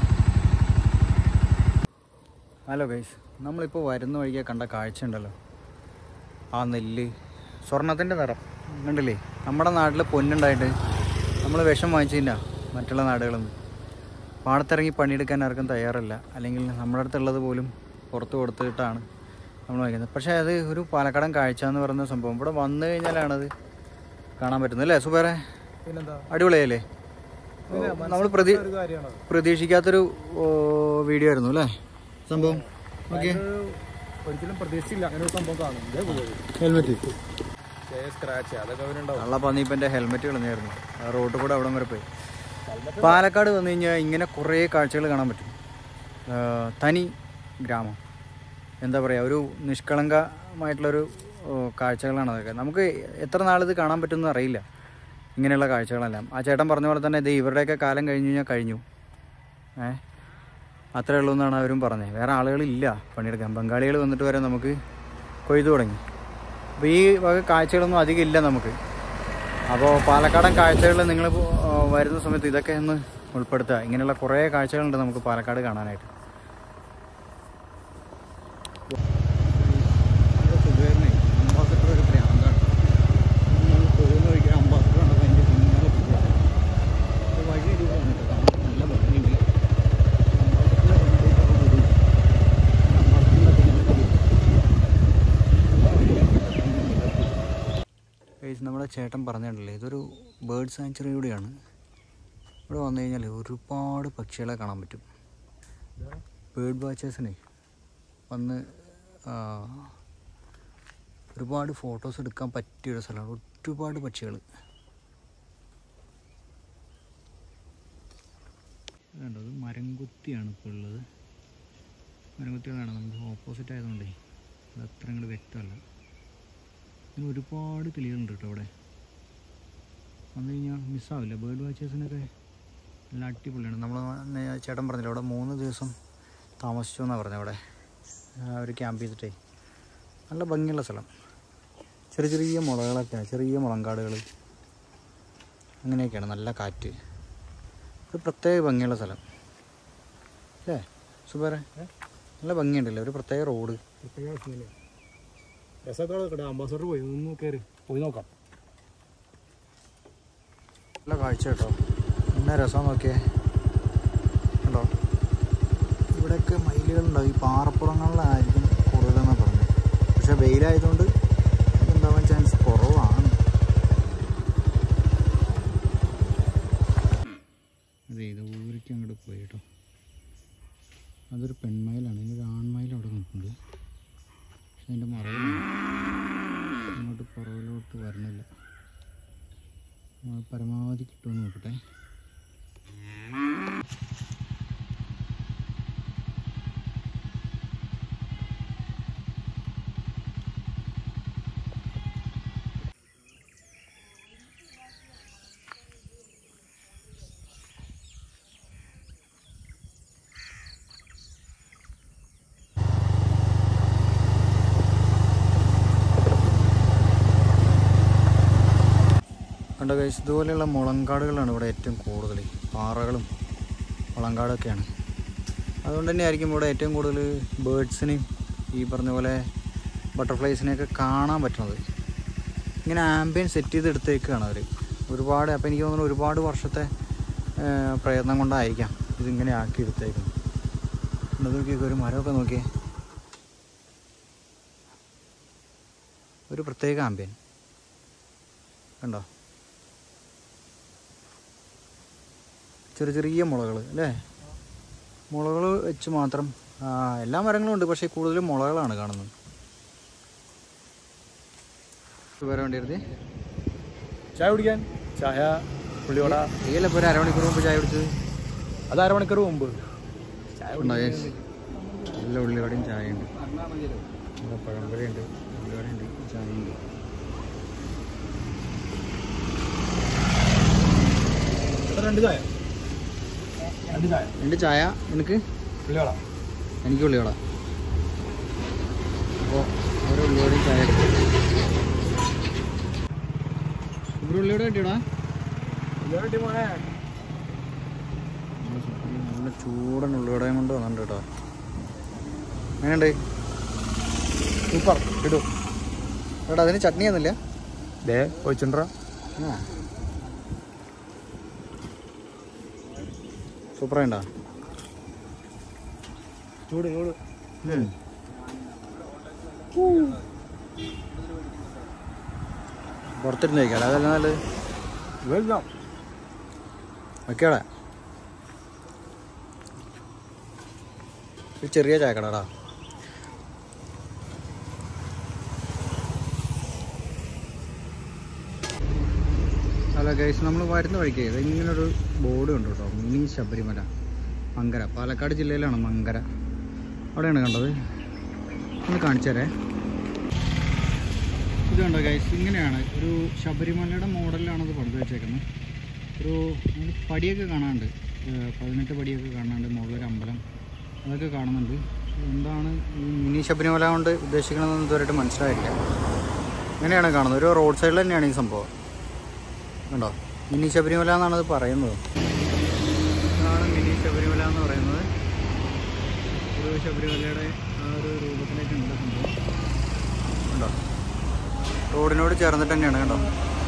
A: ഹലോ ഗൈസ് നമ്മളിപ്പോൾ വരുന്ന വഴിക്ക് കണ്ട കാഴ്ച ഉണ്ടല്ലോ ആ നെല്ല് സ്വർണത്തിൻ്റെ നിറം കണ്ടില്ലേ നമ്മുടെ നാട്ടിൽ പൊന്നുണ്ടായിട്ട് നമ്മൾ വിഷം വാങ്ങിച്ചില്ല മറ്റുള്ള നാടുകളിൽ നിന്ന് പാടത്തിറങ്ങി പണിയെടുക്കാൻ ആർക്കും തയ്യാറല്ല അല്ലെങ്കിൽ നമ്മുടെ അടുത്തുള്ളത് പോലും പുറത്ത് കൊടുത്തിട്ടാണ് നമ്മൾ വാങ്ങിക്കുന്നത് പക്ഷേ അത് ഒരു പാലക്കാടൻ കാഴ്ച എന്ന് പറയുന്ന സംഭവം ഇവിടെ വന്നു കഴിഞ്ഞാലാണത് കാണാൻ പറ്റുന്നത് അല്ലേ സുബേറെ
C: പിന്നെന്താ
A: അടിപൊളിയായില്ലേ നമ്മൾ പ്രതി
C: ഒരു കാര്യമാണത്
A: പ്രതീക്ഷിക്കാത്തൊരു ഓ, വീഡിയോ ആയിരുന്നു അല്ലേ സംഭവം ഓക്കെ
C: ഒരിക്കലും പ്രതീക്ഷിച്ചില്ല അങ്ങനെ ഒരു സംഭവം കാണും ഇതേ പോയത്
A: ഹെൽമെറ്റ്
C: സ്ക്രാച്ച് അതൊക്കെ അവരുണ്ടാവും
A: കള്ള പന്നി ഇപ്പം എൻ്റെ ഹെൽമെറ്റ് കളഞ്ഞായിരുന്നു ആ റോഡ് കൂടെ അവിടം വരെ പോയി പാലക്കാട് വന്നു കഴിഞ്ഞാൽ ഇങ്ങനെ കുറേ കാഴ്ചകൾ കാണാൻ പറ്റും ആ, തനി ഗ്രാമം എന്താ പറയുക ഒരു നിഷ്കളങ്കമായിട്ടുള്ളൊരു ഓ, കാഴ്ചകളാണ് അതൊക്കെ നമുക്ക് എത്ര നാളിത് കാണാൻ പറ്റുമെന്ന് അറിയില്ല ഇങ്ങനെയുള്ള കാഴ്ചകളെല്ലാം ആ ചേട്ടൻ പറഞ്ഞ പോലെ തന്നെ ഇത് ഇവരുടെയൊക്കെ കാലം കഴിഞ്ഞ് കഴിഞ്ഞാൽ കഴിഞ്ഞു ഏ അത്രേ ഉള്ളൂ എന്നാണ് അവരും പറഞ്ഞത് വേറെ ആളുകളില്ല പണിയെടുക്കാൻ ബംഗാളികൾ വന്നിട്ട് വരെ നമുക്ക് കൊയ്തു തുടങ്ങി അപ്പോൾ ഈ വക കാഴ്ചകളൊന്നും അധികം ഇല്ല നമുക്ക് അപ്പോൾ പാലക്കാടൻ കാഴ്ചകൾ നിങ്ങൾ വരുന്ന സമയത്ത് ഇതൊക്കെ ഒന്ന് ഉൾപ്പെടുത്തുക ഇങ്ങനെയുള്ള കുറേ കാഴ്ചകളുണ്ട് നമുക്ക് പാലക്കാട് കാണാനായിട്ട് അംബാസഡർ ഒരു ഭ്രാന്താണ് നമ്മൾ പോകുന്ന വഴിക്ക് അംബാസഡർ കണ്ടപ്പോൾ എൻ്റെ പിന്നാലെ പോവുകയാണ്. ഒരു വഴി അടിപൊളിയാണ് കേട്ടോ. കാണാൻ നല്ല ഭംഗിയുണ്ട് അംബാസഡറിനെ കൊണ്ടുപോയിട്ട് അവിടെ വിടും. അംബാസഡറിനെ പിന്നെ വിടും. ഗൈസ് നമ്മുടെ ചേട്ടൻ പറഞ്ഞിട്ടില്ലേ ഇതൊരു ബേർഡ് സാങ്ച്വറി കൂടിയാണ് ഇവിടെ വന്നു കഴിഞ്ഞാൽ ഒരുപാട് പക്ഷികളെ കാണാൻ പറ്റും ബേർഡ് വാച്ചേഴ്സിനെ വന്ന് ആ, ഒരുപാട് ഫോട്ടോസ് എടുക്കാൻ പറ്റിയൊരു സ്ഥലമാണ് ഒരുപാട് പക്ഷികൾ വേണ്ടത് മരംകുത്തിയാണ് ഇപ്പോൾ ഉള്ളത് മരംകുത്തികളാണ് നമുക്ക് ഓപ്പോസിറ്റ് ആയതുകൊണ്ടേ അത് അത്ര അങ്ങോട്ട് വ്യക്തമല്ല പിന്നെ ഒരുപാട് കിളികളുണ്ട് കേട്ടോ അവിടെ വന്നു കഴിഞ്ഞാൽ മിസ്സാവില്ല ബേർഡ് വാച്ചേഴ്സിനൊക്കെ നല്ല അടിപൊളിയാണ് നമ്മൾ ചേട്ടൻ പറഞ്ഞില്ല അവിടെ മൂന്ന് ദിവസം താമസിച്ചു എന്നാണ് പറഞ്ഞത് അവിടെ ആ ഒരു ക്യാമ്പ് ചെയ്തിട്ടേ നല്ല ഭംഗിയുള്ള സ്ഥലം ചെറിയ ചെറിയ മുളകളൊക്കെയാണ് ചെറിയ മുളങ്കാടുകൾ അങ്ങനെയൊക്കെയാണ് നല്ല കാറ്റ് ഒരു പ്രത്യേക ഭംഗിയുള്ള സ്ഥലം അല്ലേ സുബേറെ നല്ല ഭംഗിയുണ്ടല്ലേ ഒരു പ്രത്യേക റോഡ്
C: രസമൊക്കെ അംബാസഡർ പോയി ഒന്ന് കയറി പോയി നോക്കാം
A: നല്ല കാഴ്ച കേട്ടോ എന്നാ രസം നോക്കിയേ കണ്ടോ ഇവിടെയൊക്കെ മയിലുകളുണ്ടാവും ഈ പാറപ്പുറങ്ങളിലായിരിക്കും കൂടുതലെന്നാണ് പറഞ്ഞത് പക്ഷെ വെയിലായതുകൊണ്ട് ഉണ്ടാവാൻ ചാൻസ് കുറവാണ് അതെ ഇത് ഊരിക്ക് അങ്ങോട്ട് പോയി കേട്ടോ അതൊരു പെൺമയിലാണ് ഇനി ഒരു ആൺമയിൽ അവിടെ നിൽക്കുന്നുണ്ട് പക്ഷെ അതിൻ്റെ മറവിലാണ് അങ്ങോട്ട് പുറകിലോട്ട് വരണില്ല ആ, പരമാവധി കിട്ടുമെന്ന് നോക്കട്ടെ കണ്ട കഴിച്ച് ഇതുപോലെയുള്ള മുളങ്കാടുകളാണ് ഇവിടെ ഏറ്റവും കൂടുതൽ പാറകളും മുളങ്കാടൊക്കെയാണ് അതുകൊണ്ട് തന്നെ ആയിരിക്കും ഇവിടെ ഏറ്റവും കൂടുതൽ ബേഡ്സിനെയും ഈ പറഞ്ഞ പോലെ ബട്ടർഫ്ലൈസിനെയൊക്കെ കാണാൻ പറ്റുന്നത് ഇങ്ങനെ ആംബിയൻ സെറ്റ് ചെയ്ത് എടുത്തേക്കാണ് അവർ ഒരുപാട് അപ്പോൾ എനിക്ക് തോന്നുന്നു ഒരുപാട് വർഷത്തെ ആ, പ്രയത്നം കൊണ്ടായിരിക്കാം ഇതിങ്ങനെ ആക്കി എടുത്തേക്കുന്നത് ഇത് നോക്കിയൊക്കെ ഒരു മരമൊക്കെ നോക്കിയേ ഒരു പ്രത്യേക ആംബിയൻ കണ്ടോ ചെറിയ ചെറിയ മുളകൾ അല്ലേ മുളകൾ വെച്ച് മാത്രം ആ, എല്ലാ മരങ്ങളും ഉണ്ട് പക്ഷേ കൂടുതലും മുളകളാണ് കാണുന്നത് വേറെ വേണ്ടിയിരുന്നേ
C: ചായ കുടിക്കാൻ ചായ പുള്ളിയോട
A: നീയല്ലേ ഇപ്പോൾ ഒരു അരമണിക്കൂർ മുമ്പ് ചായ കുടിച്ചത്
C: അത് അരമണിക്കൂർ മുമ്പ് ചായ
A: ഉണ്ടോ yes. നല്ല ഉള്ളിവടയും ചായയുണ്ട് നല്ല പഴംപൊരിയുണ്ട് ഉള്ളിവടയുണ്ട് ചായയുണ്ട്
C: ഇവിടെ രണ്ട് ചായ രണ്ട് ചായ
A: എൻ്റെ ചായ നിനക്ക്
C: പുള്ളിയോട
A: എനിക്ക് ഉള്ളിവട അപ്പോൾ ഓരോ ഉള്ളിവടയും ചായ എടുക്കും ഇവിടെ ഉള്ളിവട കിട്ടിയടാ
C: പുള്ളിയോടെ മോനെ
A: നല്ല ചൂടൻ ഉള്ളിവടയും കൊണ്ട് വന്നിട്ടുണ്ട് കേട്ടോ എങ്ങനെയുണ്ട്
C: സൂപ്പർ ഇടും
A: എടാ അതിന് ചട്നി ഒന്നുമില്ല
C: ദേ ഒഴിച്ചിട്ടുണ്ടോ
A: ആ സൂപ്പറായിണ്ടാ
C: ചൂട് ചൂട്
A: പുറത്തിരുന്ന് കഴിക്കാം അതല്ല നല്ലത്
C: വെൽക്കം
A: വെക്കടാ ഒരു ചെറിയ ചായക്കടാടാ ഹലോ ഗൈസ് നമ്മൾ വരുന്ന വഴിക്ക് ഇത് ഇങ്ങനൊരു ബോർഡ് ഉണ്ട് കേട്ടോ മിനി ശബരിമല മങ്കര പാലക്കാട് ജില്ലയിലാണ് മങ്കര അവിടെയാണ് കണ്ടത് ഒന്ന് കാണിച്ചു തരേ ഇത് കണ്ടോ ഗൈസ് ഇങ്ങനെയാണ് ഒരു ശബരിമലയുടെ മോഡലിലാണ് ഇത് പണിത് വെച്ചേക്കുന്നത് ഒരു നമ്മൾ പടിയൊക്കെ കാണാനുണ്ട് ഏഹ് പതിനെട്ട് പടിയൊക്കെ കാണാനുണ്ട് മുകളിലൊരു അമ്പലം അതൊക്കെ കാണുന്നുണ്ട് എന്താണ് ഈ മിനി ശബരിമല കൊണ്ട് ഉദ്ദേശിക്കണമെന്ന് ഇതുവരെയായിട്ട് മനസ്സിലായില്ല ഇങ്ങനെയാണ് കാണുന്നത് ഒരു റോഡ് സൈഡിൽ തന്നെയാണ് ഈ സംഭവം കണ്ടോ മിനി ശബരിമല എന്നാണ് അത് പറയുന്നത് ഇതാണ് മിനി ശബരിമല എന്ന് പറയുന്നത് ഒരു ശബരിമലയുടെ ആ ഒരു രൂപത്തിലേക്ക് ഉണ്ട് സംഭവം കണ്ടോ റോഡിനോട് ചേർന്നിട്ട് തന്നെയാണ് കണ്ടോ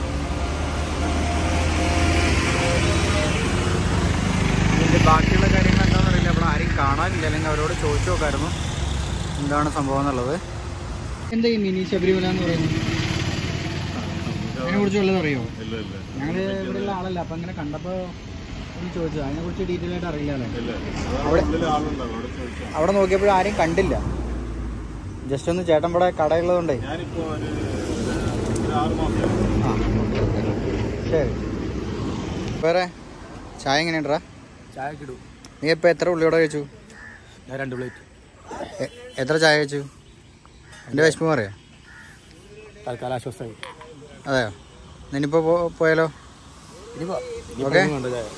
A: ഇതിൻ്റെ ബാക്കിയുള്ള കാര്യങ്ങൾ എന്താണെന്ന് അറിയില്ല അവിടെ ആരും കാണാനില്ല അല്ലെങ്കിൽ അവരോട് ചോദിച്ചു നോക്കായിരുന്നു എന്താണ് സംഭവം എന്നുള്ളത് എന്താ ഈ മിനി ശബരിമല എന്ന് പറയുന്നത് അതിനെ കുറിച്ച് വല്ലതും അറിയോ ഞങ്ങൾ ഇവിടെയുള്ള ആളല്ല അപ്പം ഇങ്ങനെ കണ്ടപ്പോൾ ഒന്ന് ചോദിച്ചത് അതിനെ കുറിച്ച് ഡീറ്റെയിൽ ആയിട്ട് അറിയില്ലല്ലോ അവിടെ അവിടെ നോക്കിയപ്പോഴും ആരെയും കണ്ടില്ല ജസ്റ്റ് ഒന്ന് ചേട്ടൻ ഇവിടെ കടയുള്ളതുകൊണ്ടേ
C: ഞാനിപ്പോ ഒരു ഒരു ആറ് മാസം
A: ആ ശരി വേറെ ചായ എങ്ങനെയുണ്ടാ
C: ചായ കിടും
A: നീ ഇപ്പം എത്ര ഉള്ളിയോടെ കഴിച്ചു
C: ഞാൻ രണ്ട് പ്ലേറ്റ്
A: എ- എത്ര ചായ കഴിച്ചു എൻ്റെ വിശപ്പ് മാറിയോ
C: തൽക്കാലം ആശ്വാസമായി
A: അതെയോ നിനിപ്പോൾ പോയാലോ
C: ഇനിയിപ്പോ
A: ഓക്കേ.
C: വേണ്ട ചായ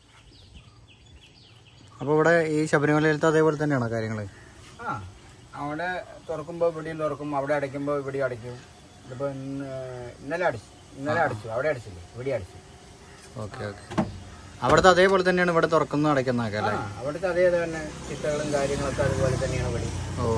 A: അപ്പോൾ ഇവിടെ ഈ ശബരിമലയിലത്തെ അതേപോലെ തന്നെയാണോ കാര്യങ്ങൾ
B: ആ അവിടെ തുറക്കുമ്പോൾ ഇവിടെയും തുറക്കും അവിടെ അടയ്ക്കുമ്പോൾ ഇവിടെ അടയ്ക്കും ഇതിപ്പോൾ ഇന്ന് ഇന്നലെ അടിച്ചു ഇന്നലെ അടിച്ചു അവിടെ അടിച്ചില്ലേ ഇവിടെ അടിച്ചു
A: ഓക്കെ ഓക്കെ അവിടുത്തെ അതേപോലെ തന്നെയാണ് ഇവിടെ തുറക്കുന്നു അടയ്ക്കുന്നതൊക്കെ
B: ആ
A: അല്ലേ
B: അവിടുത്തെ അതേ തന്നെ ചിട്ടകളും കാര്യങ്ങളൊക്കെ അതുപോലെ തന്നെയാണ് ഇവിടെ
A: ഓ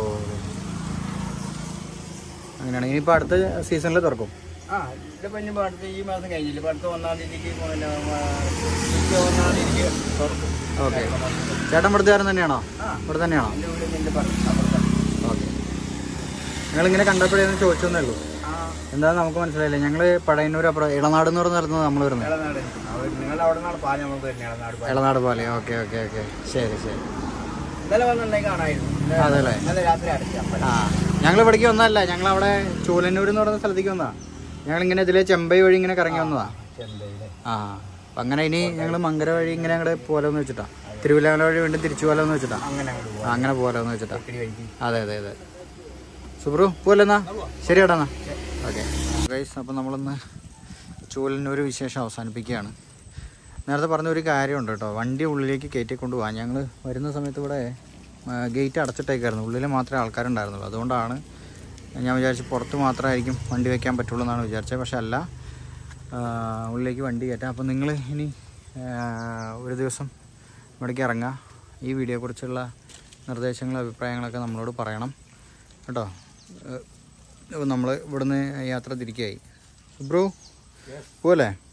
A: അങ്ങനെയാണ് ഇനിയിപ്പോൾ അടുത്ത സീസണിൽ തുറക്കും
B: ആ ഇതിപ്പോൾ ഇനിയിപ്പോൾ അടുത്ത ഈ മാസം കഴിഞ്ഞില്ല ഇപ്പോൾ അടുത്ത ഒന്നാം തീയതിക്ക് പിന്നെ ആ, ഒന്നാം തീയതിക്ക് തുറക്കും
A: ഓക്കെ ചേട്ടൻ ഇവിടുത്തുകാരൻ തന്നെയാണോ
B: ആ.
A: ഇവിടെ തന്നെയാണോ
B: എൻ്റെ വീട് നിന്റെ പറഞ്ഞു അപ്പുറത്താണ്
A: ഓക്കെ നിങ്ങളിങ്ങനെ കണ്ടപ്പോഴേന്ന് ചോദിച്ചൊന്നേ ഉള്ളൂ
B: ആ
A: എന്താ നമുക്ക് മനസ്സിലായില്ല ഞങ്ങൾ പഴയന്നൂർ അപ്പുറം ഇളനാട് എന്ന് പറഞ്ഞ സ്ഥലത്ത് നമ്മൾ വരുന്നത്
B: ഇളനാട് അവർ നിങ്ങൾ അവിടെ നിന്നാണ് പാൽ നമുക്ക് വരുന്നത് ഇളനാട് പാൽ
A: ഇളനാട് പോലെ ഓക്കെ ഓക്കെ ഓക്കെ ശരി ശരി
B: ഇന്നലെ വന്നിട്ടുണ്ടെങ്കിൽ കാണാമായിരുന്നു ഇന്നലെ-
A: അതല്ലേ?
B: ഇന്നലെ രാത്രി അടച്ചു അമ്പലം
A: ആ ഞങ്ങൾ ഇവിടേക്ക് വന്നതല്ല ഞങ്ങൾ അവിടെ ചൂലന്നൂർ എന്ന് പറയുന്ന സ്ഥലത്തേക്ക് വന്നതാ ഞങ്ങൾ ഇങ്ങനെ ഇതിലെ ചെമ്പൈ വഴി ഇങ്ങനെ കറങ്ങി വന്നതാ
B: ചെന്തയിലെ
A: ആ അപ്പം അങ്ങനെ ഇനി ഞങ്ങൾ മങ്കര വഴി ഇങ്ങനെ അങ്ങോട്ട് പോലെന്ന് വെച്ചിട്ടാ തിരുവല്ലാമല വഴി വീണ്ടും തിരിച്ചു പോലെന്ന് വെച്ചിട്ടാ
B: അങ്ങനെ അങ്ങോട്ട്
A: ആ,
B: പോകാം
A: അങ്ങനെ പോലെന്ന് വെച്ചിട്ടാ
B: ഇത്തിരി വഴിക്ക്
A: അതെ അതെ അതെ സുബ്രു പോലെന്നാ ശരി ഏട്ടാ എന്നാ ഓക്കെ ഗൈസ് അപ്പം നമ്മളൊന്ന് ചൂലന്നൂർ വിശേഷം അവസാനിപ്പിക്കുകയാണ് നേരത്തെ പറഞ്ഞ ഒരു കാര്യമുണ്ട് കേട്ടോ വണ്ടി ഉള്ളിലേക്ക് കയറ്റി കൊണ്ടുപോകാൻ ഞങ്ങൾ വരുന്ന സമയത്ത് ഇവിടെ ഗേറ്റ് അടച്ചിട്ടേക്കായിരുന്നു ഉള്ളിൽ മാത്രമേ ആൾക്കാരുണ്ടായിരുന്നുള്ളൂ അതുകൊണ്ടാണ് ഞാൻ വിചാരിച്ചു പുറത്ത് മാത്രമായിരിക്കും വണ്ടി വയ്ക്കാൻ പറ്റുള്ളൂ എന്നാണ് വിചാരിച്ചത് പക്ഷെ അല്ല ആ, ഉള്ളിലേക്ക് വണ്ടി കയറ്റാം അപ്പോൾ നിങ്ങൾ ഇനി ആ, ഒരു ദിവസം ഇവിടേക്ക് ഇറങ്ങുക ഈ വീഡിയോയെക്കുറിച്ചുള്ള നിർദ്ദേശങ്ങളും അഭിപ്രായങ്ങളൊക്കെ നമ്മളോട് പറയണം കേട്ടോ നമ്മൾ ഇവിടുന്ന് യാത്ര തിരിക്കുകയായി ബ്രോ പോലെ